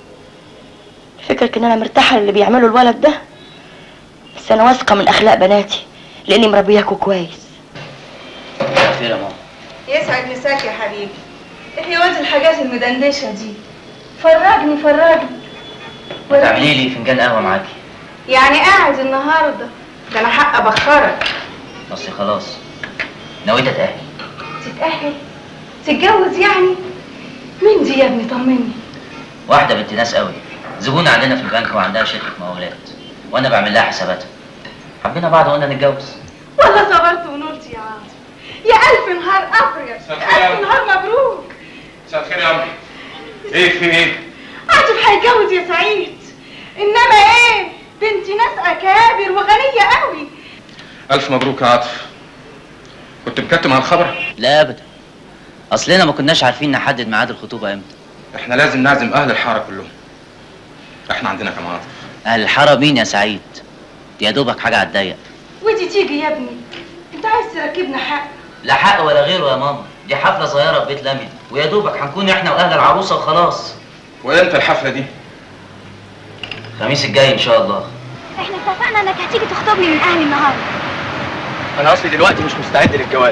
فكرك ان انا مرتاحه للي بيعمله الولد ده بس انا واثقه من اخلاق بناتي لاني مربياكوا كويس خير يا ماما يسعد مساك يا حبيبي ايه يا واد الحاجات المدندشه دي فرجني فرجني تعملي لي فنجان قهوه معاكي يعني قاعد النهارده ده انا حق ابخرك بس خلاص نويت اتاهل تتأهل تتجوز يعني مين دي يا ابني طمني واحده بنت ناس قوي زبونه عندنا في البنك وعندها شركه مقاولات وانا بعمل لها حساباتها حبينا بعض وقلنا نتجوز والله صبرت ونلت يا عاطف يا ألف نهار أبيض ألف نهار مبروك مساء الخير يا عمي ايه في ايه؟ عاطف هيتجوز يا سعيد إنما إيه بنت ناس أكابر وغنية قوي الف مبروك يا عاطف كنت مكتم على الخبر لا ابدا اصلنا ما كناش عارفين نحدد ميعاد الخطوبه امتى احنا لازم نعزم اهل الحاره كلهم احنا عندنا كم عاطف اهل الحاره مين يا سعيد دي يا دوبك حاجه على الضيق ودي تيجي يا ابني أنت عايز تركبنا حق لا حق ولا غيره يا ماما دي حفله صغيره في بيت لميا ويا دوبك هنكون احنا واهل العروسه وخلاص وامتى الحفله دي الخميس الجاي ان شاء الله احنا اتفقنا انك هتيجي تخطبني من اهلي النهارده انا اصلي دلوقتي مش مستعد للجواز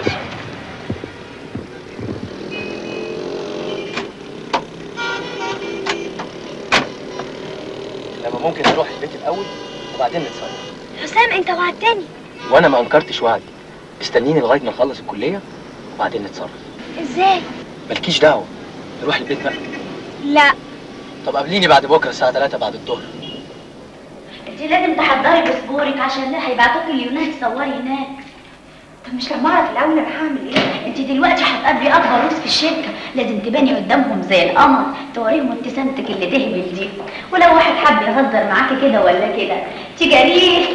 لما ممكن نروح البيت الاول وبعدين نتصرف حسام انت وعدتني وانا ما انكرتش وعدي استنيني لغايه ما نخلص الكليه وبعدين نتصرف ازاي مالكيش دعوه نروح البيت بقى لا طب قابليني بعد بكره الساعه 3 بعد الظهر انت لازم تحضري باسبورك عشان لا هيبعتوك اليونان تصوري هناك طب مش لما اعرف الاول انا هعمل ايه انت دلوقتي هتقضي اكبر روس في الشركه لازم تباني قدامهم زي القمر توريهم ابتسامتك اللي تهبل دي ولو واحد حب يهزر معاكي كده ولا كده تجاريه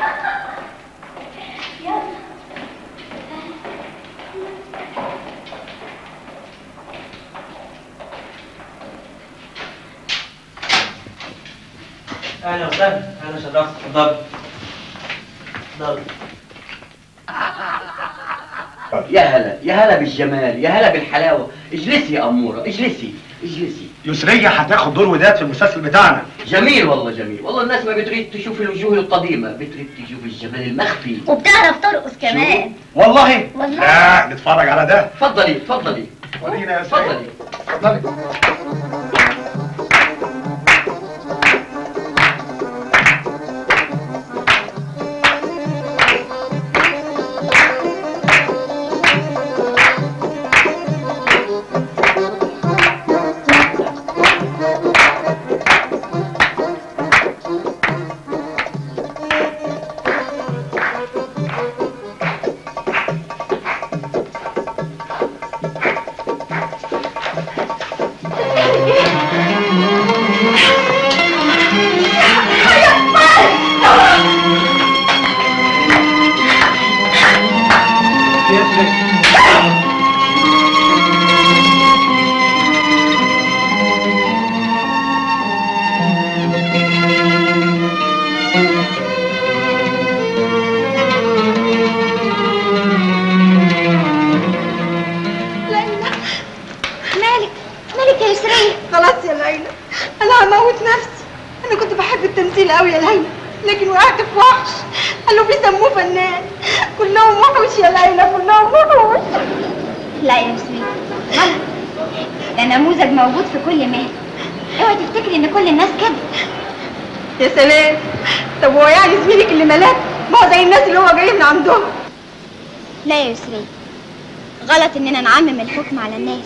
اهلا وسهلا اهلا شرفت اتفضل اتفضل يا هلا يا هلا بالجمال يا هلا بالحلاوه اجلسي يا اموره اجلسي اجلسي يسرية هتاخد دور وداد في المسلسل بتاعنا جميل والله جميل والله الناس ما بتريد تشوف الوجوه القديمه بتريد تشوف الجمال المخفي وبتعرف ترقص كمان والله والله. لا نتفرج على ده اتفضلي اتفضلي ورينا يا سيدي اتفضلي اتفضلي مالك مالك يا يسرية خلاص يا ليلى انا هموت نفسي انا كنت بحب التمثيل قوي يا ليلى لكن وقعت في وحش قالوا بيسموه فنان كلهم وحوش يا ليلى كلهم وحوش لا يا يسرية غلط ده نموذج موجود في كل مهنة اوعي تفتكري ان كل الناس كده يا سلام طب هو يعني زميلك اللي ملاك ما هو زي الناس اللي هو جاي من عندهم لا يا يسرية غلط اننا نعمم الحكم على الناس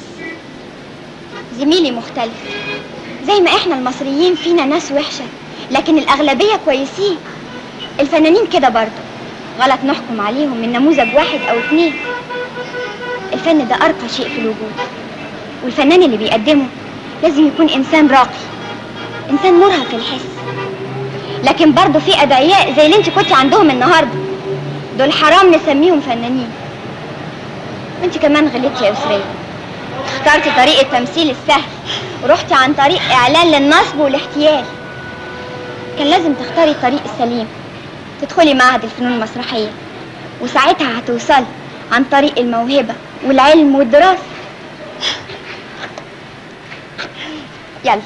زميلي مختلف زي ما احنا المصريين فينا ناس وحشة لكن الأغلبية كويسين الفنانين كده برضه غلط نحكم عليهم من نموذج واحد أو اتنين الفن ده أرقى شيء في الوجود والفنان اللي بيقدمه لازم يكون إنسان راقي إنسان مرهف الحس لكن برضه في أدعياء زي اللي انت كنت عندهم النهارده دول حرام نسميهم فنانين وانت كمان غلطتي يا يسرية اخترتي طريق التمثيل السهل ورحتي عن طريق اعلان للنصب والاحتيال كان لازم تختاري الطريق السليم تدخلي معهد الفنون المسرحية وساعتها هتوصلي عن طريق الموهبة والعلم والدراسة يلا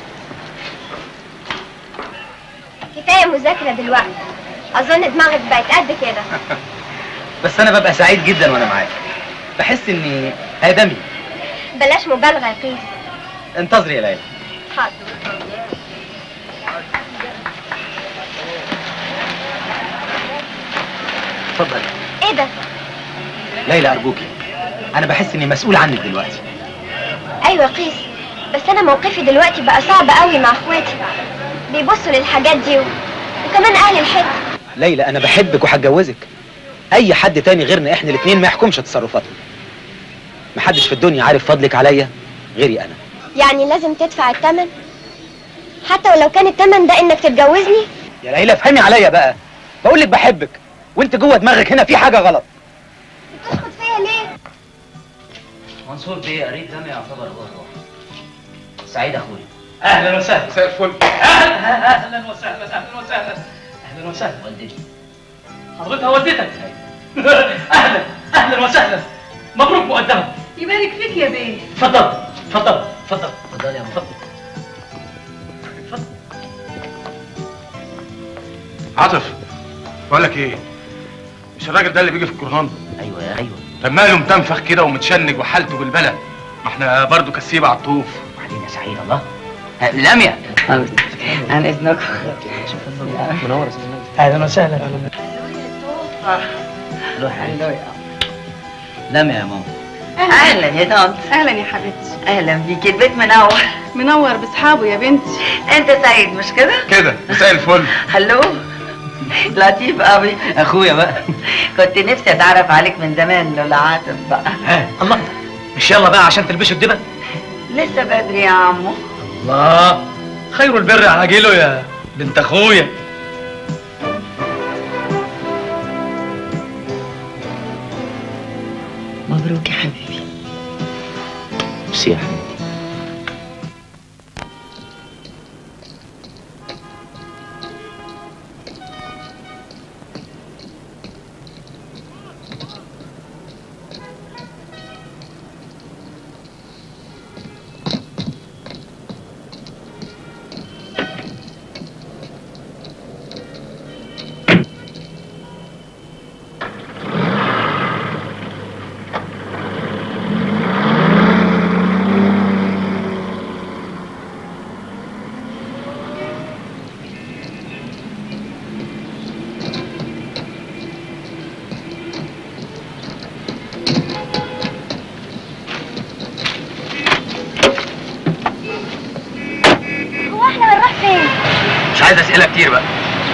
كفاية مذاكرة دلوقتي أظن دماغك بقت قد كده بس انا ببقى سعيد جدا وانا معاك بحس اني ادمي بلاش مبالغة يا قيس انتظري يا ليلى حاضر اتفضل ايه ده؟ ليلى ارجوكي انا بحس اني مسؤول عنك دلوقتي ايوه يا قيس بس انا موقفي دلوقتي بقى صعب قوي مع اخواتي بيبصوا للحاجات دي و... وكمان اهل الحته ليلى انا بحبك وهتجوزك اي حد تاني غيرنا احنا الاتنين ما يحكمش تصرفاتنا محدش في الدنيا عارف فضلك عليا غيري انا يعني لازم تدفع الثمن حتى ولو كان الثمن ده انك تتجوزني يا ليلى افهمي عليا بقى بقول لك بحبك وانت جوه دماغك هنا في حاجه غلط تسكت فيا ليه منصور بيه قريب ده يعتبر هو الروح سعيد اخويا اهلا وسهلا مساء الفل اهلا وسهلا اهلا وسهلا اهلا وسهلا والدتي حضرتها والدتك اهلا اهلا وسهلا مبروك مقدما يبارك فيك يا بيه اتفضل اتفضل اتفضل اتفضل يا مفضل عاطف بقول لك ايه مش الراجل ده اللي بيجي في الكرهان ايوه يا ايوه طب ماله متنفخ كده ومتشنج وحالته بالبلد ما احنا برضه كسيبه على الطوف وبعدين يا سعيد الله لميا عن اذنكم منور اهلا وسهلا روح لميا يا ماما اهلا يا طنط اهلا يا حبيبتي اهلا بيكي البيت منور منور باصحابه يا بنتي انت سعيد مش كده كده مساء الفل هلو لطيف قوي اخويا بقى كنت نفسي اتعرف عليك من زمان لولا عاطف بقى الله مش يلا بقى عشان تلبسوا الدبل لسه بدري يا عمو الله خير البر عاجله يا بنت اخويا مبروك يا حبيبي ميرسي يا حبيبي عايز اسئله كتير بقى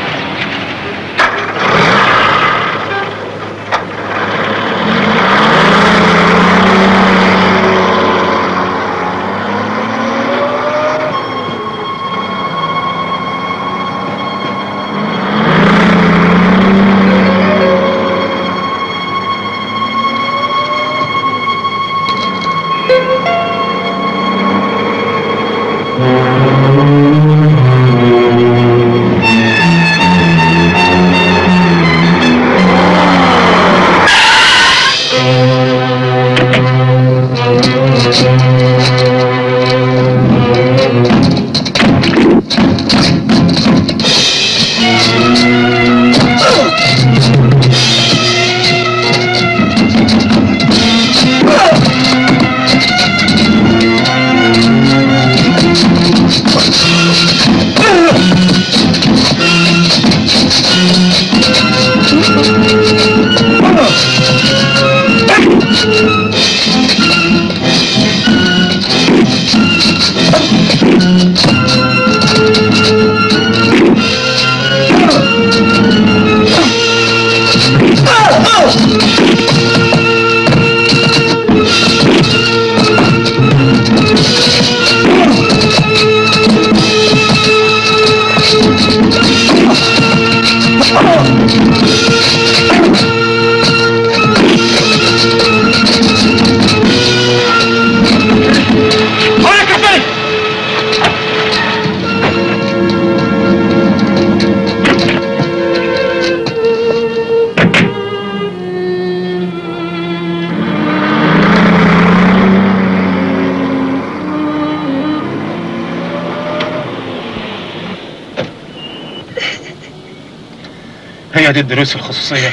هي دي الدروس الخصوصية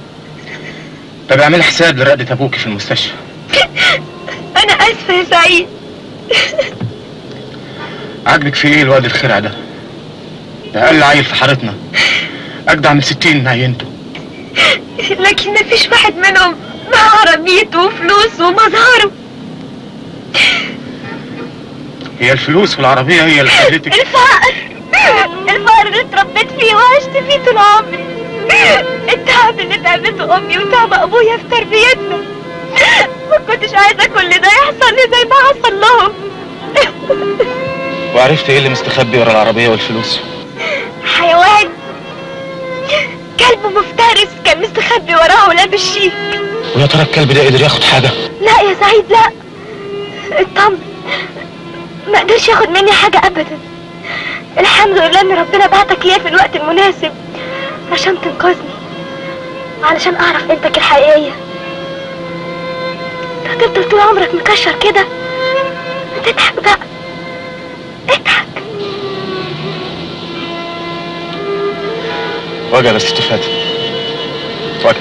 طب اعملي حساب لرقدة ابوكي في المستشفى انا اسفه يا سعيد عاجبك في ايه الواد الخرع ده ده اقل عيل في حارتنا اجدع من ستين من عينته لكن مفيش واحد منهم معاه عربيته وفلوسه ومظهره هي الفلوس والعربية هي اللي خلتك الفقر الفقر اللي اتربيت فيه وعشت فيه طول عمري التعب اللي تعبته امي وتعب ابويا في تربيتنا ما كنتش عايزه كل ده يحصل لي زي ما حصل لهم وعرفت ايه اللي مستخبي ورا العربية والفلوس حيوان كلب مفترس كان مستخبي وراه ولابس شيك ويا ترى الكلب ده قدر ياخد حاجة لا يا سعيد لا اطمن ما قدرش ياخد مني حاجة ابدا الحمد لله ان ربنا بعتك ليا في الوقت المناسب عشان تنقذني علشان اعرف قيمتك الحقيقية انت هتفضل طول عمرك مكشر كده ما تضحك بقى وجع بس استفاد وجع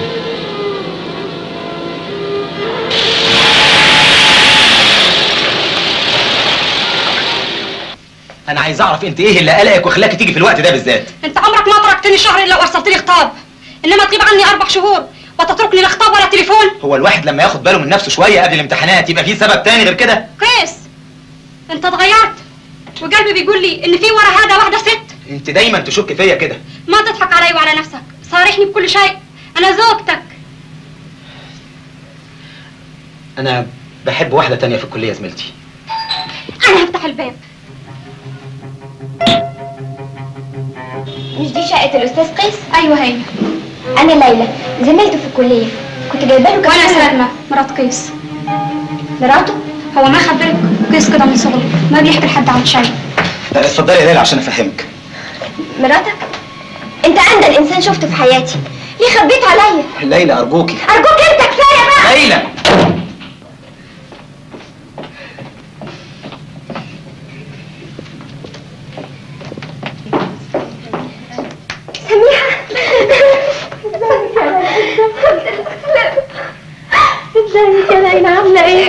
انا عايز اعرف انت ايه اللي قلقك وخلاكي تيجي في الوقت ده بالذات انت عمرك ما تركتني شهر الا وارسلت لي خطاب انما تغيب عني اربع شهور وتتركني لا خطاب ولا تليفون هو الواحد لما ياخد باله من نفسه شويه قبل الامتحانات يبقى في سبب تاني غير كده قيس انت اتغيرت وقلبي بيقول لي ان في ورا هذا واحده ست انت دايما تشك فيا كده ما تضحك علي وعلى نفسك صارحني بكل شيء انا زوجتك انا بحب واحده تانية في الكليه زميلتي انا هفتح الباب مش دي شقة الأستاذ قيس؟ أيوة هي أنا ليلى زميلته في الكلية كنت جايبه له وانا سلمى مرات قيس مراته؟ هو ما خبرك قيس كده من صغره ما بيحكي لحد عن شيء لا، اتفضلي يا ليلى عشان افهمك مراتك؟ أنت أندى الإنسان شفته في حياتي ليه خبيت عليا؟ ليلى ارجوكي أرجوك أنت كفاية بقى ليلى سميحة ازيك يا ليلى عاملة ايه؟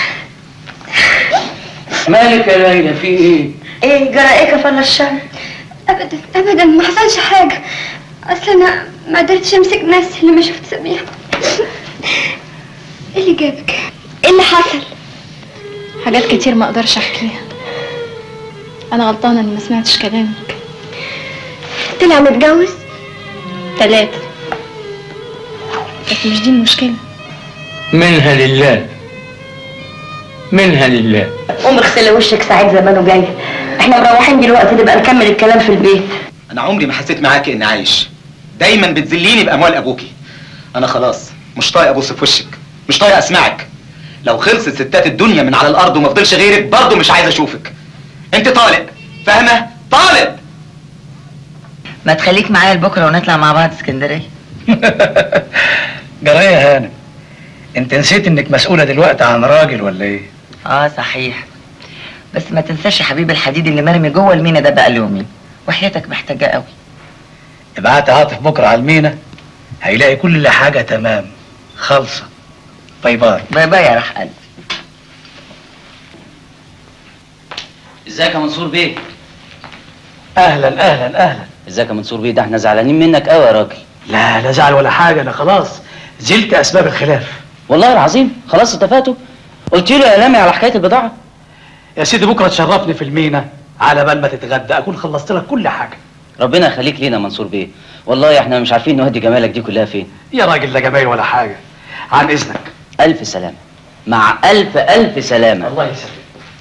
مالك يا ليلى في ايه؟ ايه جرى ايه كفر الشر؟ ابدا ابدا ما حصلش حاجة اصل انا ما قدرتش امسك نفسي لما شفت سميحة ايه اللي جابك؟ ايه اللي حصل؟ حاجات كتير ما اقدرش احكيها انا غلطانه اني ما سمعتش كلامك طلع متجوز ثلاثة بس مش دي المشكلة منها لله منها لله قوم اغسلي وشك سعيد زمانه جاي احنا مروحين دلوقتي نبقى نكمل الكلام في البيت انا عمري ما حسيت معاكي اني عايش دايما بتذليني باموال ابوكي انا خلاص مش طايق ابص في وشك مش طايق اسمعك لو خلصت ستات الدنيا من على الارض وما فضلش غيرك برضه مش عايز اشوفك انت طالق فاهمه طالق ما تخليك معايا لبكره ونطلع مع بعض اسكندريه جرايه يا هانم انت نسيت انك مسؤوله دلوقتي عن راجل ولا ايه اه صحيح بس ما تنساش يا حبيبي الحديد اللي مرمي جوه المينا ده بقى له يومين وحياتك محتاجاه قوي ابعت عاطف بكره على المينا هيلاقي كل حاجه تمام خالصه باي باي باي باي يا راح قلبي ازيك يا منصور بيه اهلا اهلا اهلا ازيك يا منصور بيه ده احنا زعلانين منك قوي يا راجل لا لا زعل ولا حاجه انا خلاص زلت اسباب الخلاف والله العظيم خلاص اتفقتوا قلت له يا لامي على حكايه البضاعه يا سيدي بكره تشرفني في المينا على بال ما تتغدى اكون خلصت لك كل حاجه ربنا يخليك لينا يا منصور بيه والله احنا مش عارفين نهدي جمالك دي كلها فين يا راجل لا جمايل ولا حاجه عن اذنك الف سلامه مع الف الف سلامه الله يسلمك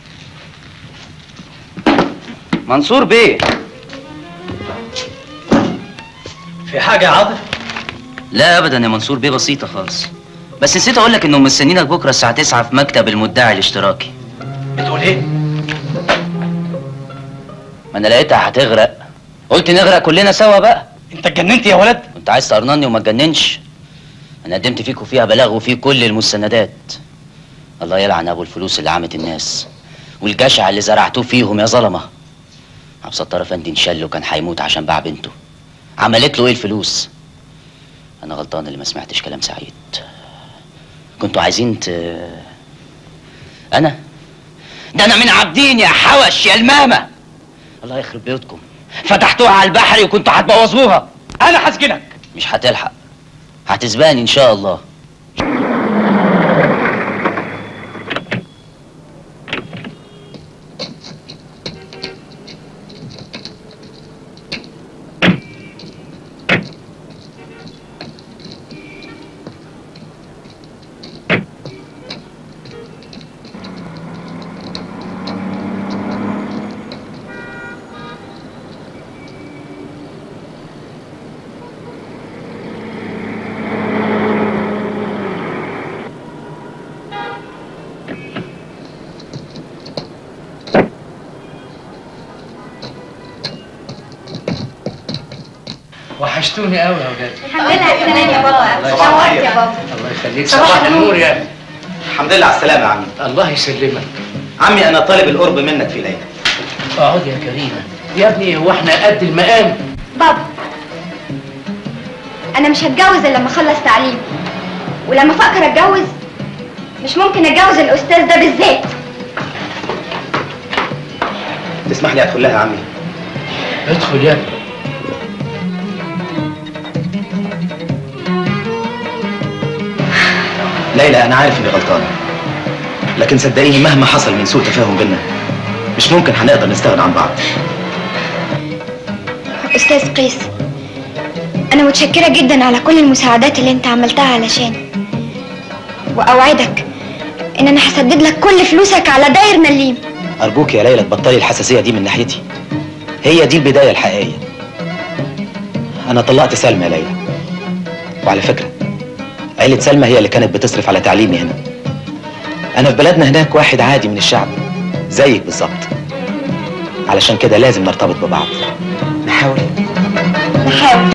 منصور بيه في حاجه يا عاطف لا ابدا يا منصور بيه بسيطه خالص بس نسيت اقول لك انهم مستنينك بكره الساعه 9 في مكتب المدعي الاشتراكي بتقول ايه ما انا لقيتها هتغرق قلت نغرق كلنا سوا بقى انت اتجننت يا ولد انت عايز تقرنني وما تجننش انا قدمت فيكوا فيها بلاغ وفيه كل المستندات الله يلعن ابو الفلوس اللي عمت الناس والجشع اللي زرعتوه فيهم يا ظلمه عبد الستار افندي انشل وكان هيموت عشان باع بنته عملت له ايه الفلوس انا غلطان اللي ما سمعتش كلام سعيد كنتوا عايزين ت... انا ده انا من عابدين يا حوش يا المامه الله يخرب بيوتكم فتحتوها على البحر وكنتوا هتبوظوها انا هسجنك مش هتلحق هتسبقني ان شاء الله وحشتوني قوي يا ولاد الحمد لله على السلامة يا بابا نورت يا بابا الله يخليك صباح صباح النور. النور يا الحمد لله على السلامه يا عمي الله يسلمك عمي انا طالب القرب منك في ليله اقعد يا كريمه يا ابني هو احنا قد المقام بابا انا مش هتجوز الا لما اخلص تعليم ولما افكر اتجوز مش ممكن اتجوز الاستاذ ده بالذات تسمح لي ادخل لها يا عمي ادخل يا ابني ليلى انا عارف اني غلطان لكن صدقيني مهما حصل من سوء تفاهم بينا مش ممكن هنقدر نستغنى عن بعض استاذ قيس انا متشكره جدا على كل المساعدات اللي انت عملتها علشاني واوعدك ان انا هسدد لك كل فلوسك على داير مليم ارجوك يا ليلى تبطلي الحساسيه دي من ناحيتي هي دي البدايه الحقيقيه انا طلقت سلمى يا ليلى وعلى فكره عيله سلمى هي اللي كانت بتصرف على تعليمي هنا انا في بلدنا هناك واحد عادي من الشعب زيك بالظبط علشان كده لازم نرتبط ببعض نحاول نحاول